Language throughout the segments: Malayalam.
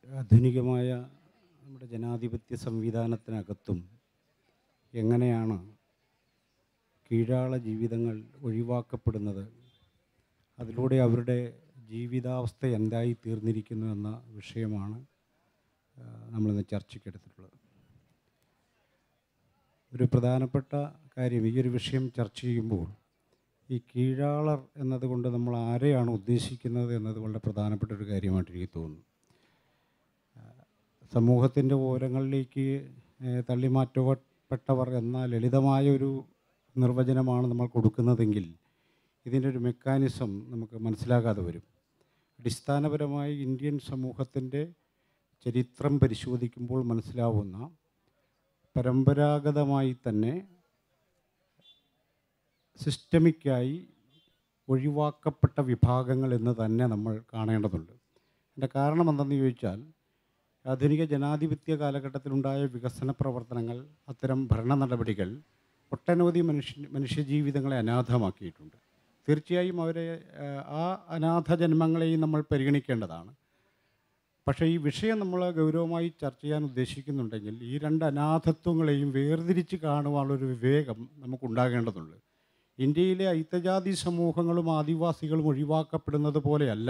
ആധുനികമായ നമ്മുടെ ജനാധിപത്യ സംവിധാനത്തിനകത്തും എങ്ങനെയാണ് കീഴാള ജീവിതങ്ങൾ ഒഴിവാക്കപ്പെടുന്നത് അതിലൂടെ അവരുടെ ജീവിതാവസ്ഥ എന്തായി തീർന്നിരിക്കുന്നു എന്ന വിഷയമാണ് ആ, നമ്മളിന്ന് ചർച്ചയ്ക്കെടുത്തിട്ടുള്ളത് ഒരു പ്രധാനപ്പെട്ട കാര്യം ഈ ഒരു വിഷയം ചർച്ച ചെയ്യുമ്പോൾ ഈ കീഴാളർ എന്നതുകൊണ്ട് നമ്മൾ ആരെയാണ് ഉദ്ദേശിക്കുന്നത് എന്നത് വളരെ പ്രധാനപ്പെട്ട ഒരു കാര്യമായിട്ട് എനിക്ക് തോന്നുന്നു സമൂഹത്തിൻ്റെ ഓരങ്ങളിലേക്ക് ഏഹ്, തള്ളിമാറ്റപ്പെട്ടവർ എന്ന ലളിതമായ ഒരു നിർവചനമാണ് നമ്മൾ കൊടുക്കുന്നതെങ്കിൽ ഇതിൻ്റെ ഒരു മെക്കാനിസം നമുക്ക് മനസ്സിലാകാതെ വരും അടിസ്ഥാനപരമായി ഇന്ത്യൻ സമൂഹത്തിൻ്റെ ചരിത്രം പരിശോധിക്കുമ്പോൾ മനസ്സിലാവുന്ന പരമ്പരാഗതമായി തന്നെ സിസ്റ്റമിക്കായി ഒഴിവാക്കപ്പെട്ട വിഭാഗങ്ങൾ എന്ന് തന്നെ നമ്മൾ കാണേണ്ടതുണ്ട് അതിൻ്റെ കാരണം എന്തെന്ന് ചോദിച്ചാൽ ആധുനിക ജനാധിപത്യ കാലഘട്ടത്തിലുണ്ടായ വികസന പ്രവർത്തനങ്ങൾ അത്തരം ഭരണ നടപടികൾ ഒട്ടനവധി മനുഷ്യ മനുഷ്യജീവിതങ്ങളെ അനാഥമാക്കിയിട്ടുണ്ട് തീർച്ചയായും അവരെ ആ, ആ അനാഥ ജന്മങ്ങളെയും നമ്മൾ പരിഗണിക്കേണ്ടതാണ് പക്ഷേ ഈ വിഷയം നമ്മൾ ഗൗരവമായി ചർച്ച ചെയ്യാൻ ഉദ്ദേശിക്കുന്നുണ്ടെങ്കിൽ ഈ രണ്ട് അനാഥത്വങ്ങളെയും വേർതിരിച്ച് കാണുവാനുള്ളൊരു വിവേകം നമുക്കുണ്ടാകേണ്ടതുണ്ട് ഇന്ത്യയിലെ ഐത്തജാതി സമൂഹങ്ങളും ആദിവാസികളും ഒഴിവാക്കപ്പെടുന്നത് പോലെയല്ല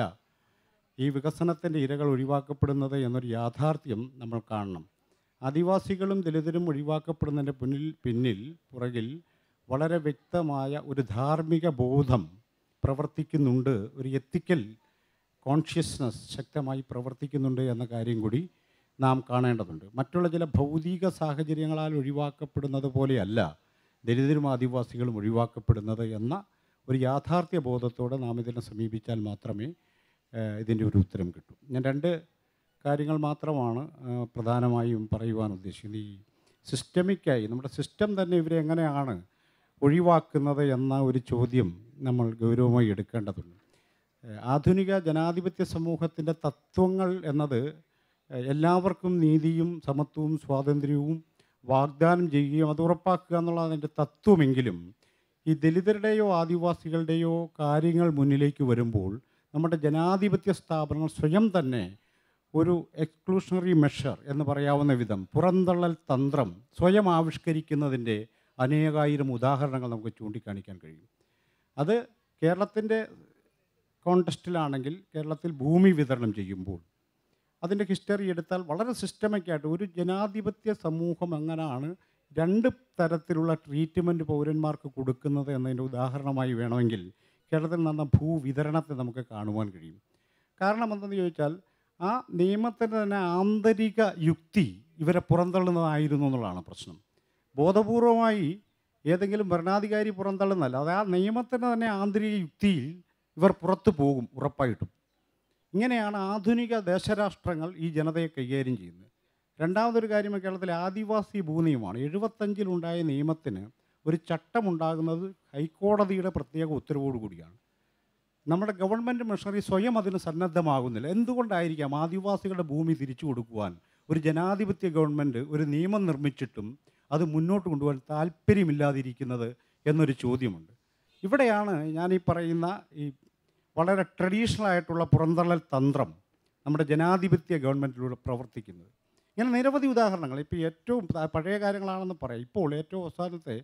ഈ വികസനത്തിൻ്റെ ഇരകൾ ഒഴിവാക്കപ്പെടുന്നത് എന്നൊരു യാഥാർത്ഥ്യം നമ്മൾ കാണണം ആദിവാസികളും ദലിതരും ഒഴിവാക്കപ്പെടുന്നതിൻ്റെ പിന്നിൽ പിന്നിൽ പുറകിൽ വളരെ വ്യക്തമായ ഒരു ധാർമ്മിക ബോധം പ്രവർത്തിക്കുന്നുണ്ട് ഒരു എത്തിക്കൽ കോൺഷ്യസ്നസ് ശക്തമായി പ്രവർത്തിക്കുന്നുണ്ട് എന്ന കാര്യം കൂടി നാം കാണേണ്ടതുണ്ട് മറ്റുള്ള ചില ഭൗതിക സാഹചര്യങ്ങളാൽ ഒഴിവാക്കപ്പെടുന്നത് പോലെയല്ല ദലിതരും ആദിവാസികളും ഒഴിവാക്കപ്പെടുന്നത് എന്ന ഒരു യാഥാർത്ഥ്യ ബോധത്തോടെ നാം ഇതിനെ സമീപിച്ചാൽ മാത്രമേ ഏഹ്, ഇതിൻ്റെ ഒരു ഉത്തരം കിട്ടൂ ഞാൻ രണ്ട് കാര്യങ്ങൾ മാത്രമാണ് ഏഹ്, പ്രധാനമായും പറയുവാൻ ഉദ്ദേശിക്കുന്നത് ഈ സിസ്റ്റമിക്കായി നമ്മുടെ സിസ്റ്റം തന്നെ ഇവരെ എങ്ങനെയാണ് ഒഴിവാക്കുന്നത് എന്ന ഒരു ചോദ്യം നമ്മൾ ഗൗരവമായി എടുക്കേണ്ടതുണ്ട് ഏഹ്, ആധുനിക ജനാധിപത്യ സമൂഹത്തിൻ്റെ തത്വങ്ങൾ എന്നത് ഏഹ്, എല്ലാവർക്കും നീതിയും സമത്വവും സ്വാതന്ത്ര്യവും വാഗ്ദാനം ചെയ്യുകയും അത് ഉറപ്പാക്കുക എന്നുള്ളതിൻ്റെ തത്വമെങ്കിലും ഈ ദലിതരുടെയോ ആദിവാസികളുടെയോ കാര്യങ്ങൾ മുന്നിലേക്ക് വരുമ്പോൾ നമ്മുടെ ജനാധിപത്യ സ്ഥാപനങ്ങൾ സ്വയം തന്നെ ഒരു എക്സ്ക്ലൂഷണറി മെഷർ എന്ന് പറയാവുന്ന വിധം പുറന്തള്ളൽ തന്ത്രം സ്വയം ആവിഷ്കരിക്കുന്നതിൻ്റെ അനേകായിരം ഉദാഹരണങ്ങൾ നമുക്ക് ചൂണ്ടിക്കാണിക്കാൻ കഴിയും അത് കേരളത്തിൻ്റെ കോണ്ടസ്റ്റിലാണെങ്കിൽ കേരളത്തിൽ ഭൂമി വിതരണം ചെയ്യുമ്പോൾ അതിൻ്റെ ഹിസ്റ്ററി എടുത്താൽ വളരെ സിസ്റ്റമിക്കായിട്ട് ഒരു ജനാധിപത്യ സമൂഹം എങ്ങനെയാണ് രണ്ട് തരത്തിലുള്ള ട്രീറ്റ്മെൻറ്റ് പൗരന്മാർക്ക് കൊടുക്കുന്നത് എന്നതിൻ്റെ ഉദാഹരണമായി വേണമെങ്കിൽ കേരളത്തിൽ നടന്ന ഭൂവിതരണത്തെ നമുക്ക് കാണുവാൻ കഴിയും കാരണം എന്തെന്ന് ചോദിച്ചാൽ ആ നിയമത്തിൻ്റെ തന്നെ ആന്തരിക യുക്തി ഇവരെ പുറന്തള്ളുന്നതായിരുന്നു എന്നുള്ളതാണ് പ്രശ്നം ബോധപൂർവമായി ഏതെങ്കിലും ഭരണാധികാരി പുറന്തള്ളുന്നതല്ല അത് ആ നിയമത്തിൻ്റെ തന്നെ ആന്തരിക യുക്തിയിൽ ഇവർ പുറത്തു പോകും ഉറപ്പായിട്ടും ഇങ്ങനെയാണ് ആധുനിക ദേശരാഷ്ട്രങ്ങൾ ഈ ജനതയെ കൈകാര്യം ചെയ്യുന്നത് രണ്ടാമതൊരു കാര്യം കേരളത്തിലെ ആദിവാസി ഭൂനിയമമാണ് എഴുപത്തഞ്ചിലുണ്ടായ നിയമത്തിന് ഒരു ചട്ടമുണ്ടാകുന്നത് ഹൈക്കോടതിയുടെ പ്രത്യേക ഉത്തരവോടു കൂടിയാണ് നമ്മുടെ ഗവൺമെൻറ് മിഷണറി സ്വയം അതിന് സന്നദ്ധമാകുന്നില്ല എന്തുകൊണ്ടായിരിക്കാം ആദിവാസികളുടെ ഭൂമി തിരിച്ചു കൊടുക്കുവാൻ ഒരു ജനാധിപത്യ ഗവൺമെൻറ് ഒരു നിയമം നിർമ്മിച്ചിട്ടും അത് മുന്നോട്ട് കൊണ്ടുപോകാൻ താല്പര്യമില്ലാതിരിക്കുന്നത് എന്നൊരു ചോദ്യമുണ്ട് ഇവിടെയാണ് ഞാൻ ഈ പറയുന്ന ഈ വളരെ ട്രഡീഷണൽ ആയിട്ടുള്ള പുറന്തള്ളൽ തന്ത്രം നമ്മുടെ ജനാധിപത്യ ഗവൺമെൻറ്റിലൂടെ പ്രവർത്തിക്കുന്നത് ഇങ്ങനെ നിരവധി ഉദാഹരണങ്ങൾ ഇപ്പോൾ ഏറ്റവും പ- പഴയ കാര്യങ്ങളാണെന്ന് പറയാം ഇപ്പോൾ ഏറ്റവും അവസാനത്തെ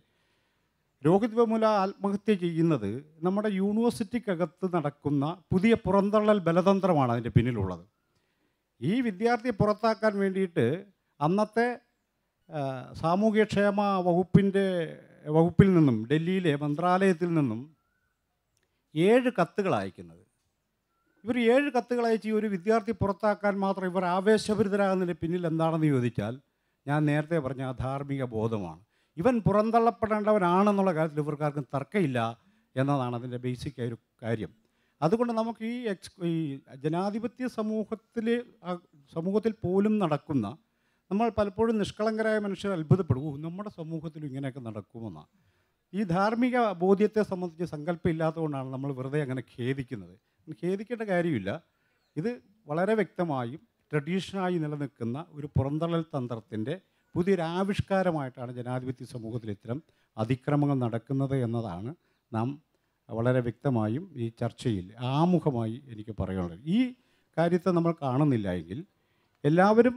രോഹിത് വെമുല ആത്മഹത്യ ചെയ്യുന്നത് നമ്മുടെ യൂണിവേഴ്സിറ്റിക്കകത്ത് നടക്കുന്ന പുതിയ പുറന്തള്ളൽ ബലതന്ത്രമാണ് അതിൻ്റെ പിന്നിലുള്ളത് ഈ വിദ്യാർത്ഥിയെ പുറത്താക്കാൻ വേണ്ടിയിട്ട് അന്നത്തെ ആ, സാമൂഹ്യക്ഷേമ വകുപ്പിൻ്റെ വകുപ്പിൽ നിന്നും ഡൽഹിയിലെ മന്ത്രാലയത്തിൽ നിന്നും ഏഴ് കത്തുകൾ അയക്കുന്നത് ഇവർ ഏഴ് കത്തുകൾ അയച്ച് ഈ ഒരു വിദ്യാർത്ഥി പുറത്താക്കാൻ മാത്രം ഇവർ ആവേശഭരിതരാകുന്നതിന് പിന്നിൽ എന്താണെന്ന് ചോദിച്ചാൽ ഞാൻ നേരത്തെ പറഞ്ഞ ആ ധാർമ്മിക ബോധമാണ് ഇവൻ പുറന്തള്ളപ്പെടേണ്ടവനാണെന്നുള്ള കാര്യത്തിൽ ഇവർക്കാർക്കും തർക്കമില്ല എന്നതാണ് അതിൻ്റെ ബേസിക് ആയ ഒരു കാര്യം അതുകൊണ്ട് നമുക്ക് ഈ എക്സ് ഈ ജനാധിപത്യ സമൂഹത്തിൽ സമൂഹത്തിൽ പോലും നടക്കുന്ന നമ്മൾ പലപ്പോഴും നിഷ്കളങ്കരായ മനുഷ്യർ അത്ഭുതപ്പെടും "ഓ, നമ്മുടെ സമൂഹത്തിലും ഇങ്ങനെയൊക്കെ നടക്കുമെന്നാണ് ഈ ധാർമ്മിക ബോധ്യത്തെ സംബന്ധിച്ച് സങ്കല്പം ഇല്ലാത്തതുകൊണ്ടാണ് നമ്മൾ വെറുതെ അങ്ങനെ ഖേദിക്കുന്നത് ഖേദിക്കേണ്ട കാര്യമില്ല ഇത് വളരെ വ്യക്തമായും ട്രഡീഷണലായി നിലനിൽക്കുന്ന ഒരു പുറന്തള്ളൽ തന്ത്രത്തിൻ്റെ പുതിയൊരു ആവിഷ്കാരമായിട്ടാണ് ജനാധിപത്യ സമൂഹത്തിൽ ഇത്തരം അതിക്രമങ്ങൾ നടക്കുന്നത് എന്നതാണ് നാം വളരെ വ്യക്തമായും ഈ ചർച്ചയിൽ ആമുഖമായി എനിക്ക് പറയാനുള്ളത് ഈ കാര്യത്തെ നമ്മൾ കാണുന്നില്ല എങ്കിൽ എല്ലാവരും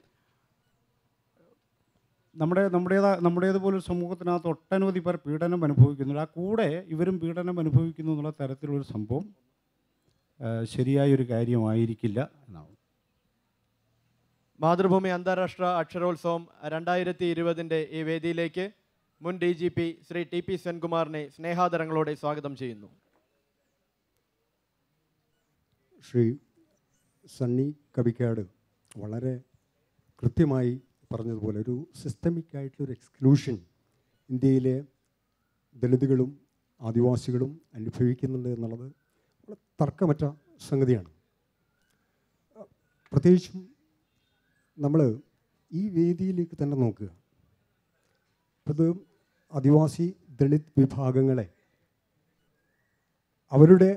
നമ്മുടെ നമ്മുടേതാ നമ്മുടേതുപോലൊരു സമൂഹത്തിനകത്ത് ഒട്ടനവധി പേർ പീഡനം അനുഭവിക്കുന്നുണ്ട് ആ കൂടെ ഇവരും പീഡനം അനുഭവിക്കുന്നു എന്നുള്ള തരത്തിലൊരു സംഭവം ആ, ശരിയായൊരു കാര്യമായിരിക്കില്ല എന്നാണ് മാതൃഭൂമി അന്താരാഷ്ട്ര അക്ഷരോത്സവം രണ്ടായിരത്തി ഇരുപതിൻ്റെ ഈ വേദിയിലേക്ക് മുൻ D G P Shri T P സെൻകുമാറിനെ സ്നേഹാദരങ്ങളോടെ സ്വാഗതം ചെയ്യുന്നു ശ്രീ സണ്ണി കവിക്കാട് വളരെ കൃത്യമായി പറഞ്ഞതുപോലെ ഒരു സിസ്റ്റമിക് ആയിട്ടുള്ളൊരു എക്സ്ക്ലൂഷൻ ഇന്ത്യയിലെ ദളിതുകളും ആദിവാസികളും അനുഭവിക്കുന്നുണ്ട് എന്നുള്ളത് വളരെ തർക്കമറ്റ സംഗതിയാണ് പ്രത്യേകിച്ചും നമ്മൾ ഈ വേദിയിലേക്ക് തന്നെ നോക്കുക ഇപ്പം ഇത് ആദിവാസി ദളിത് വിഭാഗങ്ങളെ അവരുടെ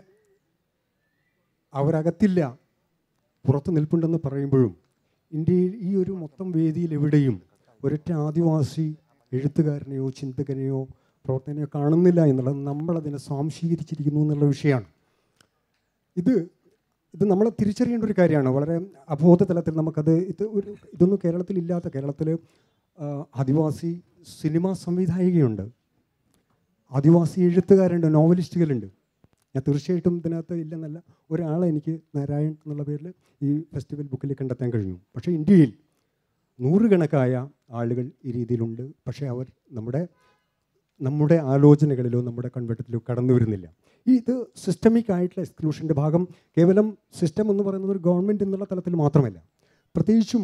അവരകത്തില്ല പുറത്ത് നിൽപ്പുണ്ടെന്ന് പറയുമ്പോഴും ഇന്ത്യയിൽ ഈ ഒരു മൊത്തം വേദിയിൽ എവിടെയും ഒരൊറ്റ ആദിവാസി എഴുത്തുകാരനെയോ ചിന്തകനെയോ പ്രവർത്തകനെയോ കാണുന്നില്ല എന്നുള്ളത് നമ്മളതിനെ സ്വാംശീകരിച്ചിരിക്കുന്നു എന്നുള്ള വിഷയമാണ് ഇത് ഇത് നമ്മൾ തിരിച്ചറിയേണ്ട ഒരു കാര്യമാണ് വളരെ അബോധതലത്തിൽ നമുക്കത് ഇത് ഒരു ഇതൊന്നും കേരളത്തിൽ ഇല്ലാത്ത കേരളത്തിൽ ആ, ആദിവാസി സിനിമാ സംവിധായികയുണ്ട് ആദിവാസി എഴുത്തുകാരുണ്ട് നോവലിസ്റ്റുകളുണ്ട് ഞാൻ തീർച്ചയായിട്ടും ഇതിനകത്ത് ഇല്ലെന്നല്ല ഒരാളെ എനിക്ക് നാരായൺ എന്നുള്ള പേരിൽ ഈ ഫെസ്റ്റിവൽ ബുക്കിൽ കണ്ടെത്താൻ കഴിഞ്ഞു പക്ഷേ ഇന്ത്യയിൽ നൂറുകണക്കായ ആളുകൾ ഈ രീതിയിലുണ്ട് പക്ഷേ അവർ നമ്മുടെ നമ്മുടെ ആലോചനകളിലോ നമ്മുടെ കൺവെട്ടത്തിലോ കടന്നു വരുന്നില്ല ഈ ഇത് സിസ്റ്റമിക് ആയിട്ടുള്ള എക്സ്ക്ലൂഷൻ്റെ ഭാഗം കേവലം സിസ്റ്റം എന്ന് പറയുന്നത് ഒരു ഗവൺമെൻറ് എന്നുള്ള തലത്തിൽ മാത്രമല്ല പ്രത്യേകിച്ചും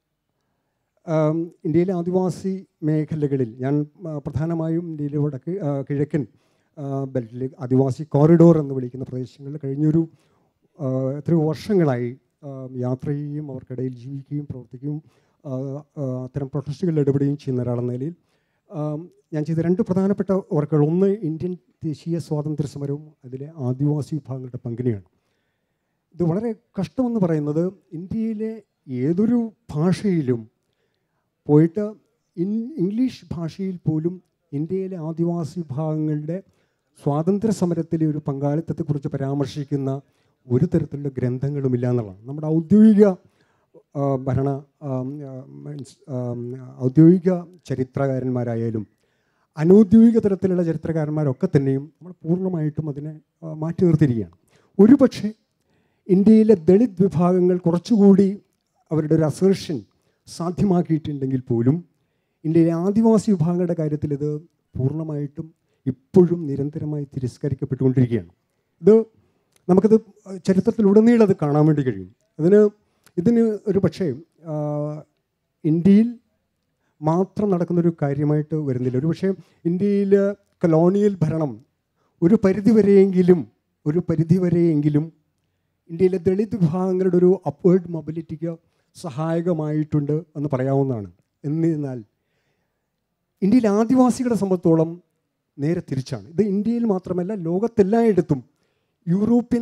ആം, ഇന്ത്യയിലെ ആദിവാസി മേഖലകളിൽ ഞാൻ ആ, പ്രധാനമായും ഇന്ത്യയിലെ വടക്ക് ആ, കിഴക്കൻ ആ, ബെൽറ്റിൽ ആദിവാസി കോറിഡോർ എന്ന് വിളിക്കുന്ന പ്രദേശങ്ങളിൽ കഴിഞ്ഞൊരു ആ, എത്രയോ വർഷങ്ങളായി ആ, യാത്ര ചെയ്യുകയും അവർക്കിടയിൽ ജീവിക്കുകയും പ്രവർത്തിക്കുകയും ആ, ആ, അത്തരം പ്രൊട്ടസ്റ്റുകളിൽ ഇടപെടുകയും ചെയ്യുന്ന ഒരാളെന്ന നിലയിൽ ആ, ഞാൻ ചെയ്ത രണ്ട് പ്രധാനപ്പെട്ട വർക്കുകൾ ഒന്ന് ഇന്ത്യൻ ദേശീയ സ്വാതന്ത്ര്യ സമരവും അതിലെ ആദിവാസി വിഭാഗങ്ങളുടെ പങ്കിനെയാണ് ഇത് വളരെ കഷ്ടമെന്ന് പറയുന്നത് ഇന്ത്യയിലെ ഏതൊരു ഭാഷയിലും പോയിട്ട് ഇൻ ഇംഗ്ലീഷ് ഭാഷയിൽ പോലും ഇന്ത്യയിലെ ആദിവാസി വിഭാഗങ്ങളുടെ സ്വാതന്ത്ര്യ സമരത്തിലെ ഒരു പങ്കാളിത്തത്തെക്കുറിച്ച് പരാമർശിക്കുന്ന ഒരു തരത്തിലുള്ള ഗ്രന്ഥങ്ങളുമില്ല എന്നുള്ളതാണ് നമ്മുടെ ഔദ്യോഗിക ആ, ഭരണ ആം, ആ, മീൻസ്, ആം, ഔദ്യോഗിക ചരിത്രകാരന്മാരായാലും അനൗദ്യോഗിക തരത്തിലുള്ള ചരിത്രകാരന്മാരൊക്കെ തന്നെയും നമ്മൾ പൂർണ്ണമായിട്ടും അതിനെ ആ, മാറ്റി നിർത്തിയിരിക്കുകയാണ് ഒരുപക്ഷെ ഇന്ത്യയിലെ ദളിത് വിഭാഗങ്ങൾ കുറച്ചുകൂടി അവരുടെ ഒരു അസേർഷൻ സാധ്യമാക്കിയിട്ടുണ്ടെങ്കിൽ പോലും ഇന്ത്യയിലെ ആദിവാസി വിഭാഗങ്ങളുടെ കാര്യത്തിൽ ഇത് പൂർണ്ണമായിട്ടും ഇപ്പോഴും നിരന്തരമായി തിരസ്കരിക്കപ്പെട്ടുകൊണ്ടിരിക്കുകയാണ് ഇത് നമുക്കത് ചരിത്രത്തിലുടനീളം അത് കാണാൻ വേണ്ടി കഴിയും അതിന് ഇതിന് ഒരു പക്ഷേ ആ, ഇന്ത്യയിൽ മാത്രം നടക്കുന്നൊരു കാര്യമായിട്ട് വരുന്നില്ല ഒരു പക്ഷേ ഇന്ത്യയിൽ കൊളോണിയൽ ഭരണം ഒരു പരിധിവരെയെങ്കിലും ഒരു പരിധിവരെയെങ്കിലും ഇന്ത്യയിലെ ദളിത് വിഭാഗങ്ങളുടെ ഒരു അപ്വേർഡ് മൊബിലിറ്റിക്ക് സഹായകമായിട്ടുണ്ട് എന്ന് പറയാവുന്നതാണ് എന്നിരുന്നാൽ ഇന്ത്യയിലെ ആദിവാസികളെ സംബന്ധിച്ചോളം നേരെ തിരിച്ചാണ് ഇത് ഇന്ത്യയിൽ മാത്രമല്ല ലോകത്തെല്ലായിടത്തും യൂറോപ്യൻ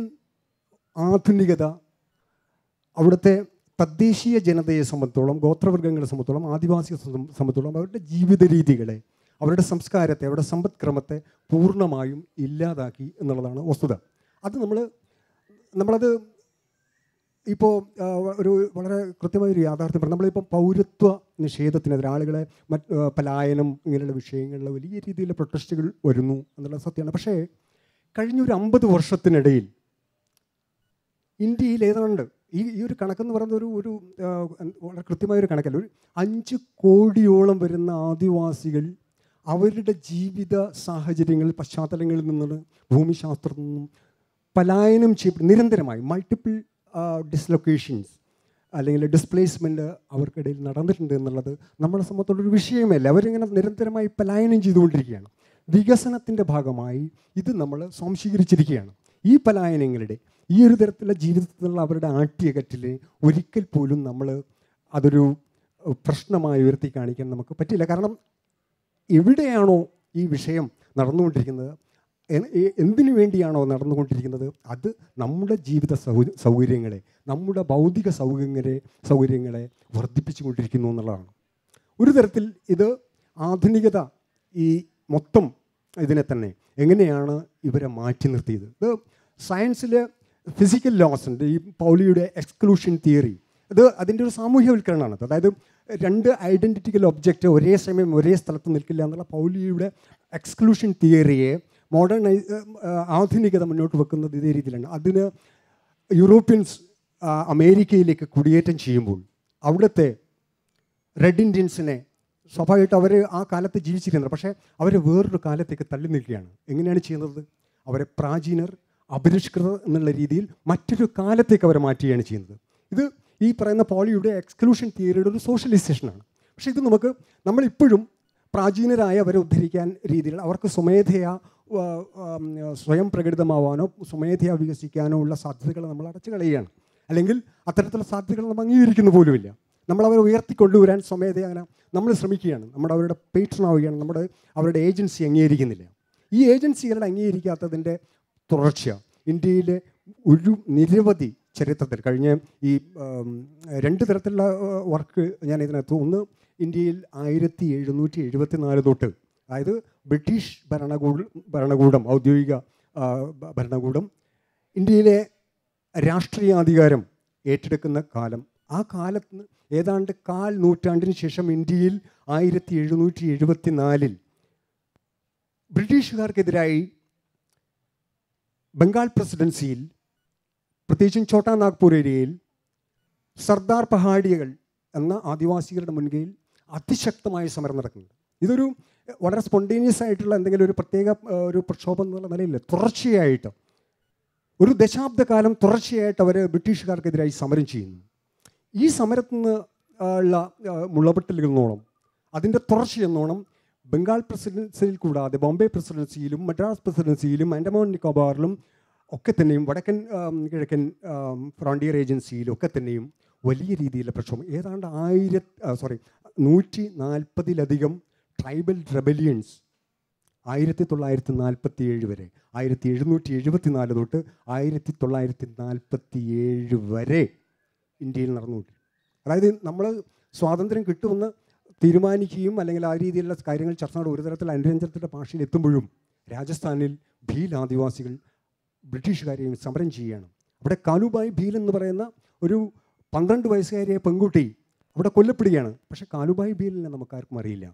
ആധുനികത അവിടുത്തെ തദ്ദേശീയ ജനതയെ സംബന്ധിച്ചോളം ഗോത്രവർഗ്ഗങ്ങളെ സംബന്ധിച്ചോളം ആദിവാസിയെ സംബ- സംബന്ധിച്ചോളം അവരുടെ ജീവിത രീതികളെ അവരുടെ സംസ്കാരത്തെ അവരുടെ സമ്പദ്ക്രമത്തെ പൂർണ്ണമായും ഇല്ലാതാക്കി എന്നുള്ളതാണ് വസ്തുത അത് നമ്മൾ നമ്മളത് ഇപ്പോൾ ഒരു വളരെ കൃത്യമായ ഒരു യാഥാർത്ഥ്യം പറഞ്ഞു നമ്മളിപ്പോൾ പൗരത്വ നിഷേധത്തിനെതിരെ ആളുകളെ മറ്റ് ആ, പലായനം ഇങ്ങനെയുള്ള വിഷയങ്ങളിൽ വലിയ രീതിയിൽ പ്രൊട്ടസ്റ്റുകൾ വരുന്നു എന്നുള്ള സത്യമാണ് പക്ഷേ കഴിഞ്ഞൊരു അമ്പത് വർഷത്തിനിടയിൽ ഇന്ത്യയിൽ ഏതാണ്ട് ഈ ഈ ഒരു കണക്കെന്ന് പറയുന്നത് ഒരു ഒരു ആ, വളരെ കൃത്യമായ ഒരു കണക്കല്ല ഒരു അഞ്ച് കോടിയോളം വരുന്ന ആദിവാസികൾ അവരുടെ ജീവിത സാഹചര്യങ്ങളിൽ പശ്ചാത്തലങ്ങളിൽ നിന്നും ഭൂമിശാസ്ത്രത്തിൽ നിന്നും പലായനം ചെയ്യപ്പെടും നിരന്തരമായി മൾട്ടിപ്പിൾ ഡിസ്ലൊക്കേഷൻസ് അല്ലെങ്കിൽ ഡിസ്പ്ലേസ്മെൻറ്റ് അവർക്കിടയിൽ നടന്നിട്ടുണ്ട് എന്നുള്ളത് നമ്മളെ സംബന്ധിച്ചുള്ളൊരു വിഷയമല്ല അവരിങ്ങനെ നിരന്തരമായി പലായനം ചെയ്തുകൊണ്ടിരിക്കുകയാണ് വികസനത്തിൻ്റെ ഭാഗമായി ഇത് നമ്മൾ സ്വാംശീകരിച്ചിരിക്കുകയാണ് ഈ പലായനങ്ങളുടെ ഈ ഒരു തരത്തിലുള്ള ജീവിതത്തിലുള്ള അവരുടെ ആട്ടിയകറ്റിൽ ഒരിക്കൽ പോലും നമ്മൾ അതൊരു ഏഹ്, പ്രശ്നമായി ഉയർത്തി കാണിക്കാൻ നമുക്ക് പറ്റില്ല കാരണം എവിടെയാണോ ഈ വിഷയം നടന്നുകൊണ്ടിരിക്കുന്നത് എ- എ- എന്തിനു വേണ്ടിയാണോ നടന്നുകൊണ്ടിരിക്കുന്നത് അത് നമ്മുടെ ജീവിത സൗ സൗകര്യങ്ങളെ നമ്മുടെ ഭൗതിക സൗകര്യങ്ങളെ സൗകര്യങ്ങളെ വർദ്ധിപ്പിച്ചുകൊണ്ടിരിക്കുന്നു എന്നുള്ളതാണ് ഒരു തരത്തിൽ ഇത് ആധുനികത ഈ മൊത്തം ഇതിനെ തന്നെ എങ്ങനെയാണ് ഇവരെ മാറ്റി നിർത്തിയത് ഇത് സയൻസിൽ ഫിസിക്കൽ ലോസ് ഉണ്ട് ഈ പൗലിയുടെ എക്സ്ക്ലൂഷൻ തിയറി ഇത് അതിൻ്റെ ഒരു സാമൂഹ്യവൽക്കരണമാണ് അതായത് രണ്ട് ഐഡൻറ്റിറ്റിക്കൽ ഒബ്ജക്റ്റ് ഒരേ സമയം ഒരേ സ്ഥലത്ത് നിൽക്കില്ല എന്നുള്ള പൗലിയുടെ എക്സ്ക്ലൂഷൻ തിയറിയെ മോഡേൺ ആധുനികത മുന്നോട്ട് വെക്കുന്നത് ഇതേ രീതിയിലാണ് അതിന് യൂറോപ്യൻസ് ആ, അമേരിക്കയിലേക്ക് കുടിയേറ്റം ചെയ്യുമ്പോൾ അവിടുത്തെ റെഡ് ഇന്ത്യൻസിനെ സ്വാഭാവികമായിട്ട് അവർ ആ കാലത്ത് ജീവിച്ചിരുന്നത് പക്ഷേ അവർ വേറൊരു കാലത്തേക്ക് തള്ളി നിൽക്കുകയാണ് എങ്ങനെയാണ് ചെയ്യുന്നത് അവരെ പ്രാചീനർ അപരിഷ്കൃതർ എന്നുള്ള രീതിയിൽ മറ്റൊരു കാലത്തേക്ക് അവരെ മാറ്റുകയാണ് ചെയ്യുന്നത് ഇത് ഈ പറയുന്ന പോളിയുടെ എക്സ്ക്ലൂഷൻ തിയറിയുടെ ഒരു സോഷ്യലൈസേഷനാണ് പക്ഷേ ഇത് നമുക്ക് നമ്മളിപ്പോഴും പ്രാചീനരായ അവരെ ഉദ്ധരിക്കാൻ രീതിയിൽ അവർക്ക് സ്വമേധയാ ആ, ആം, സ്വയം പ്രകടിതമാവാനോ സ്വമേധയാ വികസിക്കാനോ ഉള്ള സാധ്യതകൾ നമ്മൾ അടച്ചു കളയുകയാണ് അല്ലെങ്കിൽ അത്തരത്തിലുള്ള സാധ്യതകൾ നമ്മൾ അംഗീകരിക്കുന്ന പോലുമില്ല നമ്മൾ അവരെ ഉയർത്തിക്കൊണ്ടുവരാൻ സ്വമേധയാ അങ്ങനെ നമ്മൾ ശ്രമിക്കുകയാണ് നമ്മുടെ അവരുടെ patron ആവുകയാണ് നമ്മുടെ അവരുടെ ഏജൻസി അംഗീകരിക്കുന്നില്ല ഈ ഏജൻസികളുടെ അംഗീകരിക്കാത്തതിൻ്റെ തുടർച്ച ഇന്ത്യയിലെ ഒരു നിരവധി ചരിത്രത്തിൽ കഴിഞ്ഞ ഈ ആം, രണ്ട് തരത്തിലുള്ള വർക്ക് ഞാൻ ഇതിനകത്ത് ഒന്ന് ഇന്ത്യയിൽ ആയിരത്തി എഴുന്നൂറ്റി എഴുപത്തി നാല് തൊട്ട് അതായത് ബ്രിട്ടീഷ് ഭരണകൂട ഭരണകൂടം ഔദ്യോഗിക ആ, ഭ- ഭരണകൂടം ഇന്ത്യയിലെ രാഷ്ട്രീയാധികാരം ഏറ്റെടുക്കുന്ന കാലം ആ കാലത്ത് ഏതാണ്ട് കാൽ നൂറ്റാണ്ടിന് ശേഷം ഇന്ത്യയിൽ ആയിരത്തി എഴുന്നൂറ്റി എഴുപത്തി നാലിൽ ബ്രിട്ടീഷുകാർക്കെതിരായി ബംഗാൾ പ്രസിഡൻസിയിൽ പ്രത്യേകിച്ചും ഛോട്ടാ നാഗ്പൂർ ഏരിയയിൽ സർദാർ പഹാഡിയകൾ എന്ന ആദിവാസികളുടെ മുൻകൈയിൽ അതിശക്തമായ സമരം നടക്കുന്നുണ്ട് ഇതൊരു എഹ്, വളരെ സ്പോണ്ടേനിയസ് ആയിട്ടുള്ള എന്തെങ്കിലും ഒരു പ്രത്യേക ഏഹ്, ഒരു പ്രക്ഷോഭം എന്നുള്ള നിലയില്ല തുടർച്ചയായിട്ട് ഒരു ദശാബ്ദകാലം തുടർച്ചയായിട്ട് അവർ ബ്രിട്ടീഷുകാർക്കെതിരായി സമരം ചെയ്യുന്നു ഈ സമരത്തിൽ നിന്ന് ആ, ഉള്ള ആ, മുളപൊട്ടലുകൾ എന്നോണം അതിൻ്റെ തുടർച്ചയെന്നോണം ബംഗാൾ പ്രസിഡൻസിയിൽ കൂടാതെ ബോംബെ പ്രസിഡൻസിയിലും മദ്രാസ് പ്രസിഡൻസിയിലും ആൻഡമാൻ നിക്കോബാറിലും ഒക്കെ തന്നെയും വടക്കൻ ആം, കിഴക്കൻ ആം, ഫ്രോണ്ടിയർ ഏജൻസിയിലും ഒക്കെ തന്നെയും വലിയ രീതിയിലുള്ള പ്രക്ഷോഭം ഏതാണ്ട് ആയിര സോറി നൂറ്റി നാൽപ്പതിലധികം ട്രൈബൽ റെബലിയൻസ് ആയിരത്തി തൊള്ളായിരത്തി നാൽപ്പത്തി ഏഴ് വരെ ആയിരത്തി എഴുന്നൂറ്റി എഴുപത്തി നാല് തൊട്ട് ആയിരത്തി തൊള്ളായിരത്തി നാൽപ്പത്തി ഏഴ് വരെ ഇന്ത്യയിൽ നടന്നുകൊണ്ടിരുന്നു അതായത് നമ്മൾ സ്വാതന്ത്ര്യം കിട്ടുമെന്ന് തീരുമാനിക്കുകയും അല്ലെങ്കിൽ ആ രീതിയിലുള്ള കാര്യങ്ങൾ ചർച്ച നട ഒരു തരത്തിൽ അനുരഞ്ജനത്തിൻ്റെ ഭാഷയിൽ എത്തുമ്പോഴും രാജസ്ഥാനിൽ ഭീൽ ആദിവാസികൾ ബ്രിട്ടീഷുകാരെയും സമരം ചെയ്യുകയാണ് അവിടെ കാലുബായി ഭീൽ എന്ന് പറയുന്ന ഒരു പന്ത്രണ്ട് വയസ്സുകാരിയായ പെൺകുട്ടി അവിടെ കൊല്ലപ്പെടുകയാണ് പക്ഷേ കാലുബായി ഭീലിനെ നമുക്കാർക്കും അറിയില്ല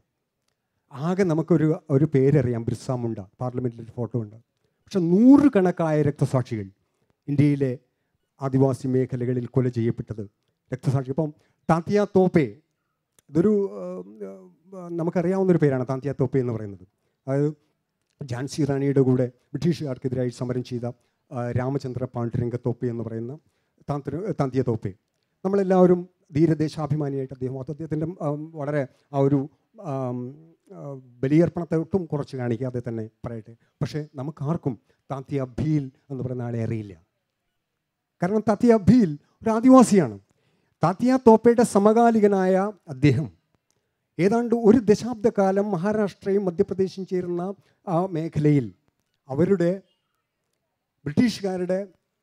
ആകെ നമുക്കൊരു ഒരു പേരറിയാം ബിർസ മുണ്ട പാർലമെൻറ്റിൽ ഒരു ഫോട്ടോ ഉണ്ട് പക്ഷെ നൂറുകണക്കായ രക്തസാക്ഷികൾ ഇന്ത്യയിലെ ആദിവാസി മേഖലകളിൽ കൊല ചെയ്യപ്പെട്ടത് രക്തസാക്ഷി ഇപ്പം താത്തിയ തോപ്പെ ഇതൊരു ആ, ആ, നമുക്കറിയാവുന്നൊരു പേരാണ് താന്തിയ തോപ്പെ എന്ന് പറയുന്നത് അതായത് ഝാൻസി റാണിയുടെ കൂടെ ബ്രിട്ടീഷുകാർക്കെതിരായി സമരം ചെയ്ത ആ, രാമചന്ദ്ര പാണ്ഡുരംഗ തോപ്പെ എന്ന് പറയുന്ന താന്ത്ര താന്തിയ തോപ്പെ നമ്മളെല്ലാവരും ധീരദേശാഭിമാനിയായിട്ട് അദ്ദേഹം അദ്ദേഹത്തിൻ്റെ വളരെ ആ ഒരു ആം, ആ, ബലിയർപ്പണത്തെ ഒട്ടും കുറച്ച് കാണിക്കാതെ തന്നെ പറയട്ടെ പക്ഷേ നമുക്കാർക്കും താത്തിയ ഭീൽ എന്ന് പറയുന്ന ആളെ അറിയില്ല കാരണം താത്തിയ ഭീൽ ഒരു ആദിവാസിയാണ് താത്തിയ തോപ്പയുടെ സമകാലികനായ അദ്ദേഹം ഏതാണ്ട് ഒരു ദശാബ്ദകാലം മഹാരാഷ്ട്രയും മധ്യപ്രദേശും ചേരുന്ന ആ മേഖലയിൽ അവരുടെ ബ്രിട്ടീഷുകാരുടെ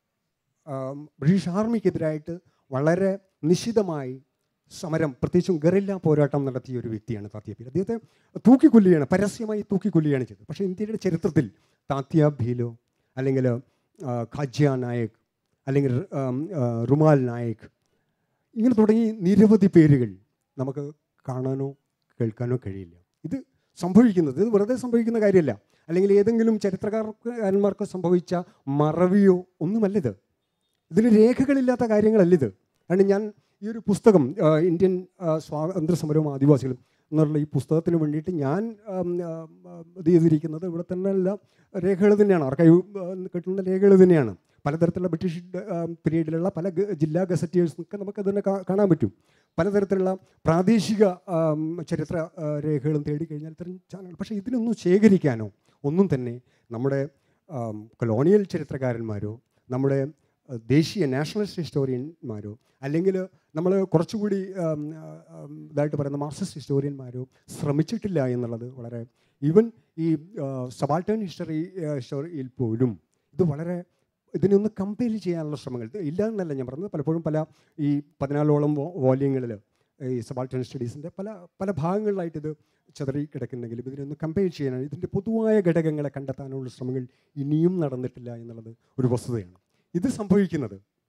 ആം, ബ്രിട്ടീഷ് ആർമിക്കെതിരായിട്ട് വളരെ നിശിതമായി സമരം പ്രത്യേകിച്ചും ഗറില്ല പോരാട്ടം നടത്തിയ ഒരു വ്യക്തിയാണ് താത്തിയ ഭീൽ അദ്ദേഹത്തെ തൂക്കിക്കൊല്ലുകയാണ് പരസ്യമായി തൂക്കിക്കൊല്ലുകയാണ് ചെയ്തത് പക്ഷേ ഇന്ത്യയുടെ ചരിത്രത്തിൽ താത്തിയ ഭീലോ അല്ലെങ്കിൽ ആ, ഖാജ്യ നായക് അല്ലെങ്കിൽ ആം, ആ, റുമാൽ നായക് ഇങ്ങനെ തുടങ്ങി നിരവധി പേരുകൾ നമുക്ക് കാണാനോ കേൾക്കാനോ കഴിയില്ല ഇത് സംഭവിക്കുന്നത് ഇത് വെറുതെ സംഭവിക്കുന്ന കാര്യമല്ല അല്ലെങ്കിൽ ഏതെങ്കിലും ചരിത്രകാരന്മാർക്ക് സംഭവിച്ച മറവിയോ ഒന്നുമല്ലിത് ഇതിൽ രേഖകളില്ലാത്ത കാര്യങ്ങളല്ല ഇത് കാരണം ഞാൻ ഈ ഒരു പുസ്തകം ആ, ഇന്ത്യൻ ആ, സ്വാതന്ത്ര്യ സമരവും ആദിവാസികളും എന്നുള്ള ഈ പുസ്തകത്തിന് വേണ്ടിയിട്ട് ഞാൻ ആം, ആ, ആ, ഇത് ചെയ്തിരിക്കുന്നത് ഇവിടെ തന്നെ എല്ലാം രേഖകൾ തന്നെയാണ് ആർക്കൈവ് കിട്ടുന്ന രേഖകൾ തന്നെയാണ് പലതരത്തിലുള്ള ബ്രിട്ടീഷ് പീരീഡിലുള്ള പല ഗ- ജില്ലാ ഗസറ്റേഴ്സൊക്കെ നമുക്ക് അതിനെ കാണാൻ പറ്റും പലതരത്തിലുള്ള പ്രാദേശിക ആം, ചരിത്ര ആ, രേഖകളും തേടി കഴിഞ്ഞാൽ ഇത്തരം ചാനൽ പക്ഷേ ഇതിനൊന്നും ശേഖരിക്കാനോ ഒന്നും തന്നെ നമ്മുടെ ആം, കൊളോണിയൽ ചരിത്രകാരന്മാരോ നമ്മുടെ ആ, ദേശീയ നാഷണലിസ്റ്റ് ഹിസ്റ്റോറിയന്മാരോ അല്ലെങ്കിൽ നമ്മൾ കുറച്ചുകൂടി ആം, ആം, ഇതായിട്ട് പറയുന്ന മാർക്സിസ്റ്റ് ഹിസ്റ്റോറിയന്മാരോ ശ്രമിച്ചിട്ടില്ല എന്നുള്ളത് വളരെ ഈവൻ ഈ സബാൾട്ടേൺ ഹിസ്റ്ററി ഹിസ്റ്റോറിയിൽ പോലും ഇത് വളരെ ഇതിനൊന്ന് കമ്പയർ ചെയ്യാനുള്ള ശ്രമങ്ങൾ ഇത് ഇല്ല എന്നല്ല ഞാൻ പറഞ്ഞത് പലപ്പോഴും പല ഈ പതിനാലോളം വോല്യങ്ങളിൽ ഈ സബാൾട്ടേൺ സ്റ്റഡീസിൻ്റെ പല പല ഭാഗങ്ങളിലായിട്ട് ഇത് ചെതറി കിടക്കുന്നെങ്കിലും ഇതിനൊന്ന് കമ്പയർ ചെയ്യാനാണ് ഇതിൻ്റെ പൊതുവായ ഘടകങ്ങളെ കണ്ടെത്താനുള്ള ശ്രമങ്ങൾ ഇനിയും നടന്നിട്ടില്ല എന്നുള്ളത് ഒരു വസ്തുതയാണ് ഇത് സംഭവിക്കുന്നത്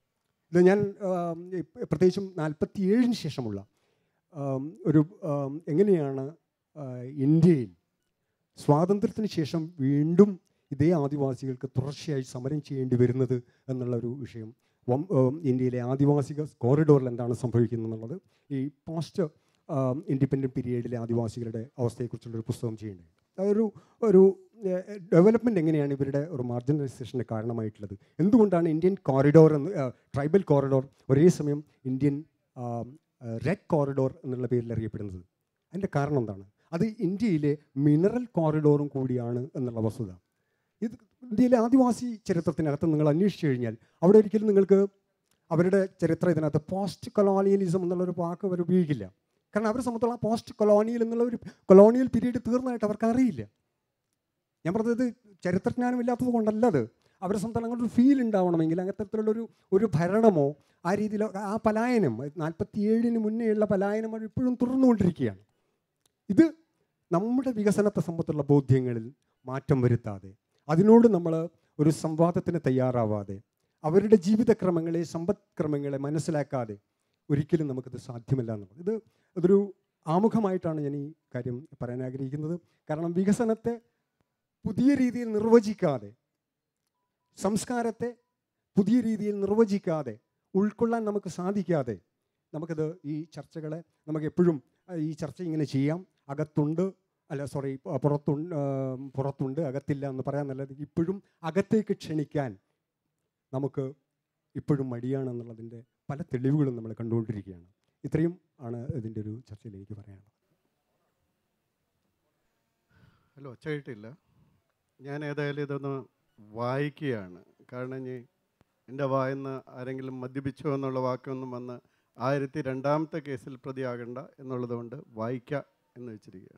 ഇത് ഞാൻ ആം, ഇപ്പ- പ്രത്യേകിച്ചും നാൽപ്പത്തി ഏഴിന് ശേഷമുള്ള ആം, ഒരു ആം, എങ്ങനെയാണ് ആ, ഇന്ത്യയിൽ സ്വാതന്ത്ര്യത്തിന് ശേഷം വീണ്ടും ഇതേ ആദിവാസികൾക്ക് തുടർച്ചയായി സമരം ചെയ്യേണ്ടി വരുന്നത് എന്നുള്ള ഒരു വിഷയം വം- ആം, ഇന്ത്യയിലെ ആദിവാസിക കോറിഡോറിൽ എന്താണ് സംഭവിക്കുന്നത് എന്നുള്ളത് ഈ പോസ്റ്റ് ഇൻഡിപെൻഡൻറ്റ് പീരീഡിലെ ആദിവാസികളുടെ അവസ്ഥയെക്കുറിച്ചുള്ള ഒരു പുസ്തകം ചെയ്യേണ്ടത് അതൊരു ഒരു ഡെവലപ്മെൻറ്റ് എങ്ങനെയാണ് ഇവരുടെ ഒരു മാർജിനലൈസേഷന് കാരണമായിട്ടുള്ളത് എന്തുകൊണ്ടാണ് ഇന്ത്യൻ കോറിഡോർ എന്ന് ട്രൈബൽ കോറിഡോർ ഒരേ സമയം ഇന്ത്യൻ റെഡ് കോറിഡോർ എന്നുള്ള പേരിൽ അറിയപ്പെടുന്നത് അതിൻ്റെ കാരണം എന്താണ് അത് ഇന്ത്യയിലെ മിനറൽ കോറിഡോറും കൂടിയാണ് എന്നുള്ള വസ്തുത ഇത് ഇന്ത്യയിലെ ആദിവാസി ചരിത്രത്തിനകത്ത് നിങ്ങൾ അന്വേഷിച്ചു കഴിഞ്ഞാൽ അവിടെ ഒരിക്കലും നിങ്ങൾക്ക് അവരുടെ ചരിത്രം ഇതിനകത്ത് പോസ്റ്റ് കൊളോണിയലിസം എന്നുള്ളൊരു വാക്ക് അവർ ഉപയോഗിക്കില്ല കാരണം അവരെ സംബന്ധിച്ചുള്ള പോസ്റ്റ് കൊളോണിയൽ എന്നുള്ള ഒരു കൊളോണിയൽ പീരീഡ് തീർന്നതായിട്ട് അവർക്ക് അറിയില്ല ഞാൻ പറഞ്ഞത് ചരിത്രജ്ഞാനം ഇല്ലാത്തത് കൊണ്ടല്ല അത് അവരെ സംബന്ധിച്ച് അങ്ങനെ ഒരു ഫീൽ ഉണ്ടാവണമെങ്കിൽ അങ്ങനത്തരത്തിലുള്ളൊരു ഒരു ഭരണമോ ആ രീതിയിൽ ആ പലായനം നാൽപ്പത്തി ഏഴിന് മുന്നേയുള്ള പലായനം അത് ഇപ്പോഴും തുടർന്നുകൊണ്ടിരിക്കുകയാണ് ഇത് നമ്മുടെ വികസനത്തെ സംബന്ധിച്ചുള്ള ബോധ്യങ്ങളിൽ മാറ്റം വരുത്താതെ അതിനോട് നമ്മൾ ഒരു സംവാദത്തിന് തയ്യാറാവാതെ അവരുടെ ജീവിതക്രമങ്ങളെ സമ്പദ്ക്രമങ്ങളെ മനസ്സിലാക്കാതെ ഒരിക്കലും നമുക്കത് സാധ്യമല്ല എന്നുള്ളത് ഇത് ഇതൊരു ആമുഖമായിട്ടാണ് ഞാൻ ഈ കാര്യം പറയാൻ ആഗ്രഹിക്കുന്നത് കാരണം വികസനത്തെ പുതിയ രീതിയിൽ നിർവചിക്കാതെ സംസ്കാരത്തെ പുതിയ രീതിയിൽ നിർവചിക്കാതെ ഉൾക്കൊള്ളാൻ നമുക്ക് സാധിക്കാതെ നമുക്കത് ഈ ചർച്ചകളെ നമുക്ക് എപ്പോഴും അഹ് ഈ ചർച്ച ഇങ്ങനെ ചെയ്യാം അകത്തുണ്ട് അല്ല സോറി പുറത്തുണ്ട് ആം, പുറത്തുണ്ട് അകത്തില്ല എന്ന് പറയാൻ നല്ലത് ഇപ്പോഴും അകത്തേക്ക് ക്ഷണിക്കാൻ നമുക്ക് ഇപ്പോഴും മടിയാണെന്നുള്ളതിൻ്റെ പല തെളിവുകളും നമ്മൾ കണ്ടുകൊണ്ടിരിക്കുകയാണ് ഇത്രയും ആണ് ഇതിൻ്റെ ഒരു ചർച്ചയിൽ എനിക്ക് പറയാനുള്ളത് അല്ല ഒച്ചയായിട്ടില്ല ഞാൻ ഏതായാലും ഇതൊന്ന് വായിക്കുകയാണ് കാരണം ഇനി എൻ്റെ വായന്ന് ആരെങ്കിലും മദ്യപിച്ചോ എന്നുള്ള വാക്കൊന്നും വന്ന് ആയിരത്തി രണ്ടാമത്തെ കേസിൽ പ്രതിയാകണ്ട എന്നുള്ളത് കൊണ്ട് വായിക്ക എന്ന് വെച്ചിരിക്കുക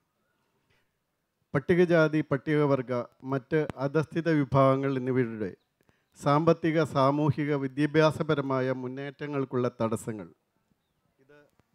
പട്ടികജാതി പട്ടികവർഗ മറ്റ് അധസ്ഥിത വിഭാഗങ്ങൾ എന്നിവരുടെ സാമ്പത്തിക സാമൂഹിക വിദ്യാഭ്യാസപരമായ മുന്നേറ്റങ്ങൾക്കുള്ള തടസ്സങ്ങൾ ഇത്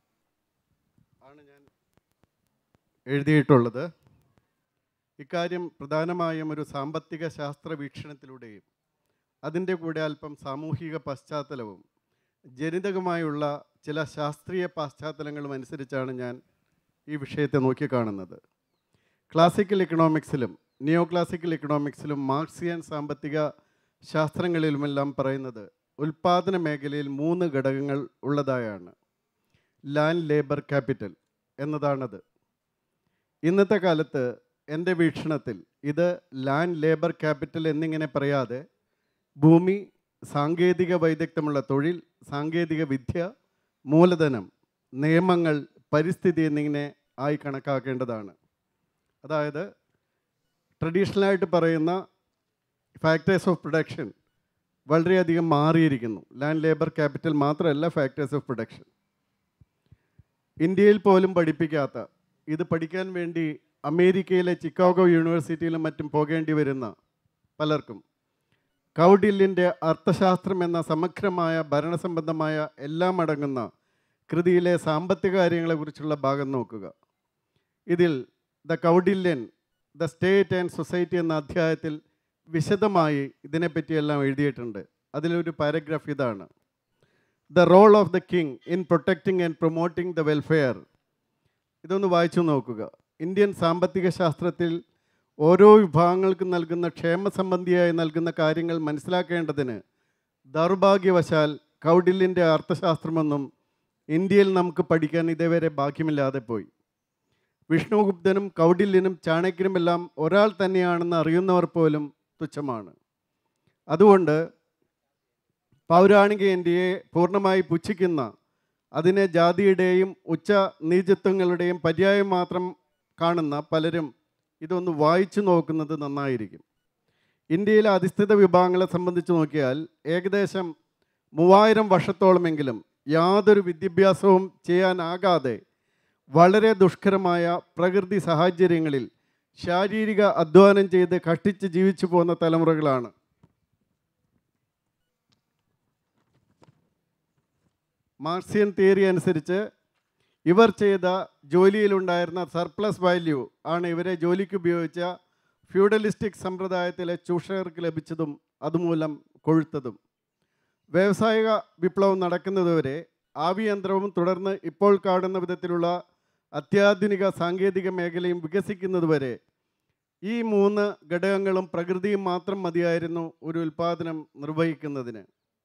ആണ് ഞാൻ എഴുതിയിട്ടുള്ളത് ഇക്കാര്യം പ്രധാനമായും ഒരു സാമ്പത്തിക ശാസ്ത്ര വീക്ഷണത്തിലൂടെയും അതിൻ്റെ കൂടെ അല്പം സാമൂഹിക പശ്ചാത്തലവും ജനിതകമായുള്ള ചില ശാസ്ത്രീയ പശ്ചാത്തലങ്ങളും അനുസരിച്ചാണ് ഞാൻ ഈ വിഷയത്തെ നോക്കിക്കാണുന്നത് ക്ലാസിക്കൽ ഇക്കണോമിക്സിലും നിയോ ക്ലാസിക്കൽ ഇക്കണോമിക്സിലും മാർക്സിയൻ സാമ്പത്തിക ശാസ്ത്രങ്ങളിലുമെല്ലാം പറയുന്നത് ഉൽപ്പാദന മേഖലയിൽ മൂന്ന് ഘടകങ്ങൾ ഉള്ളതായാണ് ലാൻഡ് ലേബർ ക്യാപിറ്റൽ എന്നതാണത് ഇന്നത്തെ കാലത്ത് എൻ്റെ വീക്ഷണത്തിൽ ഇത് ലാൻഡ് ലേബർ ക്യാപിറ്റൽ എന്നിങ്ങനെ പറയാതെ ഭൂമി സാങ്കേതിക വൈദഗ്ധ്യമുള്ള തൊഴിൽ സാങ്കേതിക വിദ്യ മൂലധനം നിയമങ്ങൾ പരിസ്ഥിതി എന്നിങ്ങനെ ആയി കണക്കാക്കേണ്ടതാണ് അതായത് ട്രഡീഷണലായിട്ട് പറയുന്ന ഫാക്ടേഴ്സ് ഓഫ് പ്രൊഡക്ഷൻ വളരെയധികം മാറിയിരിക്കുന്നു ലാൻഡ് ലേബർ ക്യാപിറ്റൽ മാത്രമല്ല ഫാക്ടേഴ്സ് ഓഫ് പ്രൊഡക്ഷൻ ഇന്ത്യയിൽ പോലും പഠിപ്പിക്കാത്ത ഇത് പഠിക്കാൻ വേണ്ടി അമേരിക്കയിലെ ചിക്കാഗോ യൂണിവേഴ്സിറ്റിയിലും മറ്റും പോകേണ്ടി വരുന്ന പലർക്കും കൗഡില്യൻ്റെ അർത്ഥശാസ്ത്രം എന്ന സമഗ്രമായ ഭരണസംബന്ധമായ എല്ലാം അടങ്ങുന്ന കൃതിയിലെ സാമ്പത്തിക കാര്യങ്ങളെക്കുറിച്ചുള്ള ഭാഗം നോക്കുക ഇതിൽ the Kautilyan the state and society എന്ന അധ്യായത്തിൽ വിശദമായി ഇതിനെപ്പറ്റിയെല്ലാം എഴുതിയിട്ടുണ്ട് അതിലൊരു പാരഗ്രാഫ് ഇതാണ് the role of the king in protecting and promoting the welfare ഇതൊന്ന് വായിച്ചു നോക്കുക ഇന്ത്യൻ സാമ്പത്തിക ശാസ്ത്രത്തിൽ ഓരോ വിഭാഗങ്ങൾക്കും നൽകുന്ന ക്ഷേമ സംബന്ധിയായി നൽകുന്ന കാര്യങ്ങൾ മനസ്സിലാക്കേണ്ടതിന് ദൗർഭാഗ്യവശാൽ കൗഡില്യൻ്റെ അർത്ഥശാസ്ത്രമൊന്നും ഇന്ത്യയിൽ നമുക്ക് പഠിക്കാൻ ഇതേവരെ ഭാഗ്യമില്ലാതെ പോയി വിഷ്ണുഗുപ്തനും കൗഡില്യനും ചാണക്യനുമെല്ലാം ഒരാൾ തന്നെയാണെന്ന് അറിയുന്നവർ പോലും തുച്ഛമാണ് അതുകൊണ്ട് പൗരാണിക ഇന്ത്യയെ പൂർണ്ണമായി പുച്ഛിക്കുന്ന അതിനെ ജാതിയുടെയും ഉച്ച നീചത്വങ്ങളുടെയും പര്യായം മാത്രം കാണുന്ന പലരും ഇതൊന്ന് വായിച്ചു നോക്കുന്നത് നന്നായിരിക്കും ഇന്ത്യയിലെ അധിഷ്ഠിത വിഭാഗങ്ങളെ സംബന്ധിച്ച് നോക്കിയാൽ ഏകദേശം മൂവായിരം വർഷത്തോളമെങ്കിലും യാതൊരു വിദ്യാഭ്യാസവും ചെയ്യാനാകാതെ വളരെ ദുഷ്കരമായ പ്രകൃതി സാഹചര്യങ്ങളിൽ ശാരീരിക അധ്വാനം ചെയ്ത് കഷ്ടിച്ച് ജീവിച്ചു പോകുന്ന തലമുറകളാണ് മാർക്സിയൻ തിയറി അനുസരിച്ച് ഇവർ ചെയ്ത ജോലിയിലുണ്ടായിരുന്ന സർപ്ലസ് വാല്യൂ ആണ് ഇവരെ ജോലിക്ക് ഉപയോഗിച്ച ഫ്യൂഡലിസ്റ്റിക് സമ്പ്രദായത്തിലെ ചൂഷകർക്ക് ലഭിച്ചതും അതുമൂലം കൊഴുത്തതും വ്യാവസായിക വിപ്ലവം നടക്കുന്നതുവരെ ആവിയന്ത്രവും തുടർന്ന് ഇപ്പോൾ കാണുന്ന വിധത്തിലുള്ള അത്യാധുനിക സാങ്കേതിക മേഖലയും വികസിക്കുന്നതുവരെ ഈ മൂന്ന് ഘടകങ്ങളും പ്രകൃതിയും മാത്രം മതിയായിരുന്നു ഒരു ഉൽപ്പാദനം നിർവഹിക്കുന്നതിന്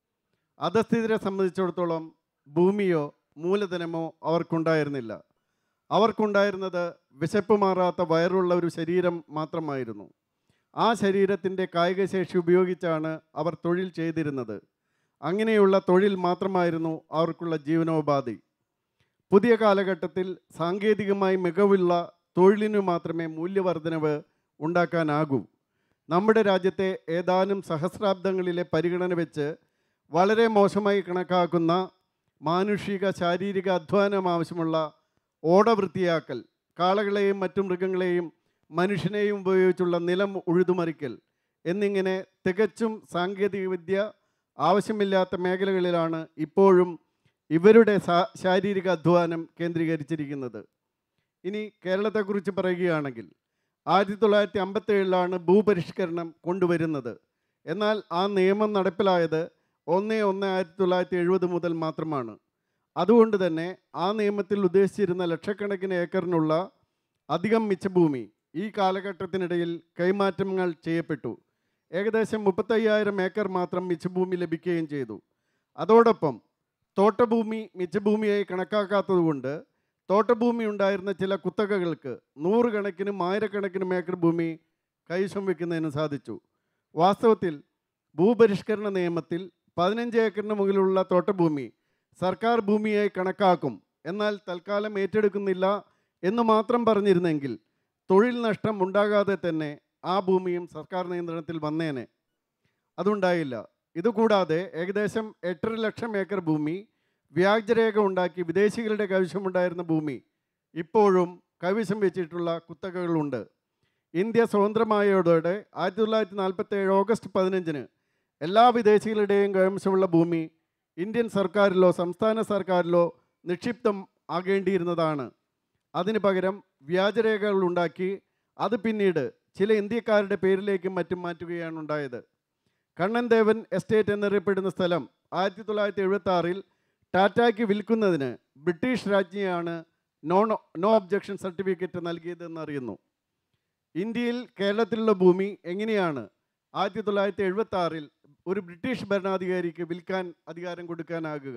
അധസ്ഥിതരെ സംബന്ധിച്ചിടത്തോളം ഭൂമിയോ മൂലധനമോ അവർക്കുണ്ടായിരുന്നില്ല അവർക്കുണ്ടായിരുന്നത് വിശപ്പ് മാറാത്ത വയറുള്ള ഒരു ശരീരം മാത്രമായിരുന്നു ആ ശരീരത്തിൻ്റെ കായികശേഷി ഉപയോഗിച്ചാണ് അവർ തൊഴിൽ ചെയ്തിരുന്നത് അങ്ങനെയുള്ള തൊഴിൽ മാത്രമായിരുന്നു അവർക്കുള്ള ജീവനോപാധി പുതിയ കാലഘട്ടത്തിൽ സാങ്കേതികമായി മികവുള്ള തൊഴിലിനു മാത്രമേ മൂല്യവർദ്ധനവ് ഉണ്ടാക്കാനാകൂ നമ്മുടെ രാജ്യത്തെ ഏതാനും സഹസ്രാബ്ദങ്ങളിലെ പരിഗണന വെച്ച് വളരെ മോശമായി കണക്കാക്കുന്ന മാനുഷിക ശാരീരിക അധ്വാനം ആവശ്യമുള്ള ഓട വൃത്തിയാക്കൽ കാളകളെയും മറ്റു മൃഗങ്ങളെയും മനുഷ്യനെയും ഉപയോഗിച്ചുള്ള നിലം ഉഴുതുമറിക്കൽ എന്നിങ്ങനെ തികച്ചും സാങ്കേതികവിദ്യ ആവശ്യമില്ലാത്ത മേഖലകളിലാണ് ഇപ്പോഴും ഇവരുടെ സാ- ശാരീരിക അധ്വാനം കേന്ദ്രീകരിച്ചിരിക്കുന്നത് ഇനി കേരളത്തെക്കുറിച്ച് പറയുകയാണെങ്കിൽ ആയിരത്തി തൊള്ളായിരത്തി അമ്പത്തേഴിലാണ് ഭൂപരിഷ്കരണം കൊണ്ടുവരുന്നത് എന്നാൽ ആ നിയമം നടപ്പിലായത് ഒന്ന് ഒന്ന് ആയിരത്തി തൊള്ളായിരത്തി എഴുപത് മുതൽ മാത്രമാണ് അതുകൊണ്ട് തന്നെ ആ നിയമത്തിൽ ഉദ്ദേശിച്ചിരുന്ന ലക്ഷക്കണക്കിന് ഏക്കറിനുള്ള അധികം മിച്ചഭൂമി ഈ കാലഘട്ടത്തിനിടയിൽ കൈമാറ്റങ്ങൾ ചെയ്യപ്പെട്ടു ഏകദേശം മുപ്പത്തയ്യായിരം ഏക്കർ മാത്രം മിച്ചഭൂമി ലഭിക്കുകയും ചെയ്തു അതോടൊപ്പം തോട്ടഭൂമി മിച്ചഭൂമിയായി കണക്കാക്കാത്തതുകൊണ്ട് തോട്ടഭൂമി ഉണ്ടായിരുന്ന ചില കുത്തകകൾക്ക് നൂറുകണക്കിനും ആയിരക്കണക്കിനും ഏക്കർ ഭൂമി കൈവശം വയ്ക്കുന്നതിന് സാധിച്ചു വാസ്തവത്തിൽ ഭൂപരിഷ്കരണ നിയമത്തിൽ പതിനഞ്ച് ഏക്കറിന് മുകളിലുള്ള തോട്ടഭൂമി സർക്കാർ ഭൂമിയായി കണക്കാക്കും എന്നാൽ തൽക്കാലം ഏറ്റെടുക്കുന്നില്ല എന്ന് മാത്രം പറഞ്ഞിരുന്നെങ്കിൽ തൊഴിൽ നഷ്ടം ഉണ്ടാകാതെ തന്നെ ആ ഭൂമിയും സർക്കാർ നിയന്ത്രണത്തിൽ വന്നേനെ അതുണ്ടായില്ല ഇതുകൂടാതെ ഏകദേശം എട്ടര ലക്ഷം ഏക്കർ ഭൂമി വ്യാജരേഖ ഉണ്ടാക്കി വിദേശികളുടെ കൈവശമുണ്ടായിരുന്ന ഭൂമി ഇപ്പോഴും കൈവശം വെച്ചിട്ടുള്ള കുത്തകകളുണ്ട് ഇന്ത്യ സ്വതന്ത്രമായതോടെ ആയിരത്തി തൊള്ളായിരത്തി നാൽപ്പത്തി ഏഴ് ഓഗസ്റ്റ് പതിനഞ്ചിന് എല്ലാ വിദേശികളുടെയും കൈവശമുള്ള ഭൂമി ഇന്ത്യൻ സർക്കാരിലോ സംസ്ഥാന സർക്കാരിലോ നിക്ഷിപ്തം ആകേണ്ടിയിരുന്നതാണ് അതിന് പകരം വ്യാജരേഖകൾ ഉണ്ടാക്കി അത് പിന്നീട് ചില ഇന്ത്യക്കാരുടെ പേരിലേക്കും മറ്റും മാറ്റുകയാണ് ഉണ്ടായത് കണ്ണൻ ദേവൻ എസ്റ്റേറ്റ് എന്നറിയപ്പെടുന്ന സ്ഥലം ആയിരത്തി തൊള്ളായിരത്തി എഴുപത്തി ആറിൽ ടാറ്റായ്ക്ക് വിൽക്കുന്നതിന് ബ്രിട്ടീഷ് രാജ്ഞിയാണ് നോൺ നോ ഒബ്ജക്ഷൻ സർട്ടിഫിക്കറ്റ് നൽകിയതെന്ന് അറിയുന്നു ഇന്ത്യയിൽ കേരളത്തിലുള്ള ഭൂമി എങ്ങനെയാണ് ആയിരത്തി തൊള്ളായിരത്തി എഴുപത്തി ആറിൽ ഒരു ബ്രിട്ടീഷ് ഭരണാധികാരിക്ക് വിൽക്കാൻ അധികാരം കൊടുക്കാനാകുക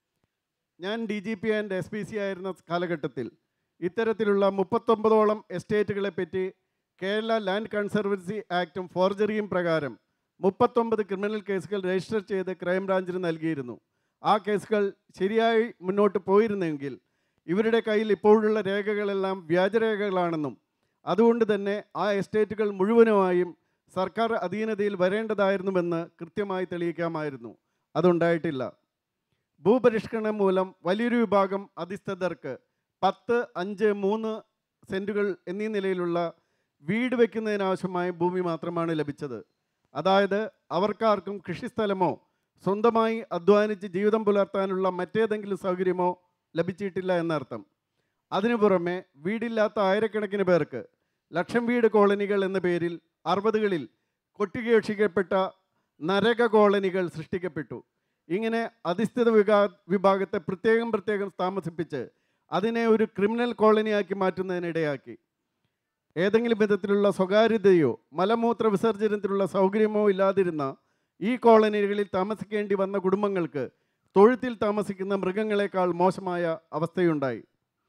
ഞാൻ D G P and S P C ആയിരുന്ന കാലഘട്ടത്തിൽ ഇത്തരത്തിലുള്ള മുപ്പത്തൊമ്പതോളം എസ്റ്റേറ്റുകളെ പറ്റി കേരള ലാൻഡ് കൺസർവൻസി ആക്ടും ഫോർജറിയും പ്രകാരം മുപ്പത്തൊമ്പത് ക്രിമിനൽ കേസുകൾ രജിസ്റ്റർ ചെയ്ത് ക്രൈംബ്രാഞ്ചിന് നൽകിയിരുന്നു ആ കേസുകൾ ശരിയായി മുന്നോട്ട് പോയിരുന്നെങ്കിൽ ഇവരുടെ കയ്യിൽ ഇപ്പോഴുള്ള രേഖകളെല്ലാം വ്യാജരേഖകളാണെന്നും അതുകൊണ്ട് തന്നെ ആ എസ്റ്റേറ്റുകൾ മുഴുവനുമായും സർക്കാർ അധീനതയിൽ വരേണ്ടതായിരുന്നുവെന്ന് കൃത്യമായി തെളിയിക്കാമായിരുന്നു അതുണ്ടായിട്ടില്ല ഭൂപരിഷ്കരണം മൂലം വലിയൊരു വിഭാഗം അധിസ്ഥിതർക്ക് പത്ത് അഞ്ച് മൂന്ന് സെൻറ്റുകൾ എന്നീ നിലയിലുള്ള വീട് വയ്ക്കുന്നതിനാവശ്യമായ ഭൂമി മാത്രമാണ് ലഭിച്ചത് അതായത് അവർക്കാർക്കും കൃഷിസ്ഥലമോ സ്വന്തമായി അധ്വാനിച്ച് ജീവിതം പുലർത്താനുള്ള മറ്റേതെങ്കിലും സൗകര്യമോ ലഭിച്ചിട്ടില്ല എന്നർത്ഥം അതിനു പുറമെ വീടില്ലാത്ത ആയിരക്കണക്കിന് പേർക്ക് ലക്ഷം വീട് കോളനികൾ എന്ന പേരിൽ അറുപതുകളിൽ കൊട്ടിഘോഷിക്കപ്പെട്ട നരക കോളനികൾ സൃഷ്ടിക്കപ്പെട്ടു ഇങ്ങനെ അധിഷ്ഠിത വിഭാ വിഭാഗത്തെ പ്രത്യേകം പ്രത്യേകം താമസിപ്പിച്ച് അതിനെ ഒരു ക്രിമിനൽ കോളനിയാക്കി മാറ്റുന്നതിനിടയാക്കി ഏതെങ്കിലും വിധത്തിലുള്ള സ്വകാര്യതയോ മലമൂത്ര വിസർജനത്തിനുള്ള സൗകര്യമോ ഇല്ലാതിരുന്ന ഈ കോളനികളിൽ താമസിക്കേണ്ടി വന്ന കുടുംബങ്ങൾക്ക് തൊഴുത്തിൽ താമസിക്കുന്ന മൃഗങ്ങളെക്കാൾ മോശമായ അവസ്ഥയുണ്ടായി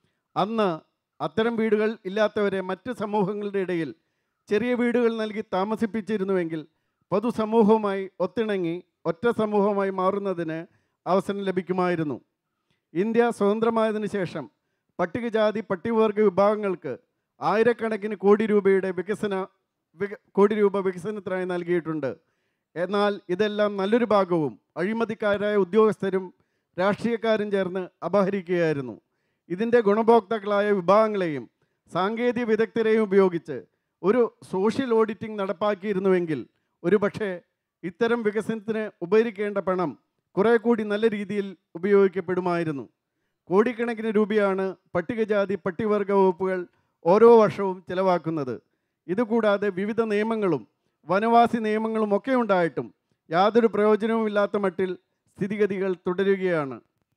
അന്ന് അത്തരം വീടുകൾ ഇല്ലാത്തവരെ മറ്റ് സമൂഹങ്ങളുടെ ഇടയിൽ ചെറിയ വീടുകൾ നൽകി താമസിപ്പിച്ചിരുന്നുവെങ്കിൽ പൊതുസമൂഹവുമായി ഒത്തിണങ്ങി ഒറ്റ സമൂഹമായി മാറുന്നതിന് അവസരം ലഭിക്കുമായിരുന്നു ഇന്ത്യ സ്വതന്ത്രമായതിനു ശേഷം പട്ടികജാതി പട്ടികവർഗ വിഭാഗങ്ങൾക്ക് ആയിരക്കണക്കിന് കോടി രൂപയുടെ വികസന വിക കോടി രൂപ വികസനത്തിനായി നൽകിയിട്ടുണ്ട് എന്നാൽ ഇതെല്ലാം നല്ലൊരു ഭാഗവും അഴിമതിക്കാരായ ഉദ്യോഗസ്ഥരും രാഷ്ട്രീയക്കാരും ചേർന്ന് അപഹരിക്കുകയായിരുന്നു ഇതിൻ്റെ ഗുണഭോക്താക്കളായ വിഭാഗങ്ങളെയും സാങ്കേതിക വിദഗ്ധരെയും ഉപയോഗിച്ച് ഒരു സോഷ്യൽ ഓഡിറ്റിംഗ് നടപ്പാക്കിയിരുന്നുവെങ്കിൽ ഒരു പക്ഷേ ഇത്തരം വികസനത്തിന് ഉപകരിക്കേണ്ട പണം കുറേ കൂടി നല്ല രീതിയിൽ ഉപയോഗിക്കപ്പെടുമായിരുന്നു കോടിക്കണക്കിന് രൂപയാണ് പട്ടികജാതി പട്ടികവർഗ വകുപ്പുകൾ ഓരോ വർഷവും ചിലവാക്കുന്നത് ഇതുകൂടാതെ വിവിധ നിയമങ്ങളും വനവാസി നിയമങ്ങളും ഒക്കെ ഉണ്ടായിട്ടും യാതൊരു പ്രയോജനവുമില്ലാത്ത മട്ടിൽ സ്ഥിതിഗതികൾ തുടരുകയാണ്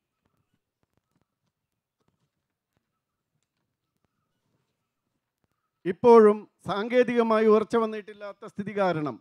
ഇപ്പോഴും സാങ്കേതികമായി ഉയർച്ച വന്നിട്ടില്ലാത്ത സ്ഥിതി കാരണം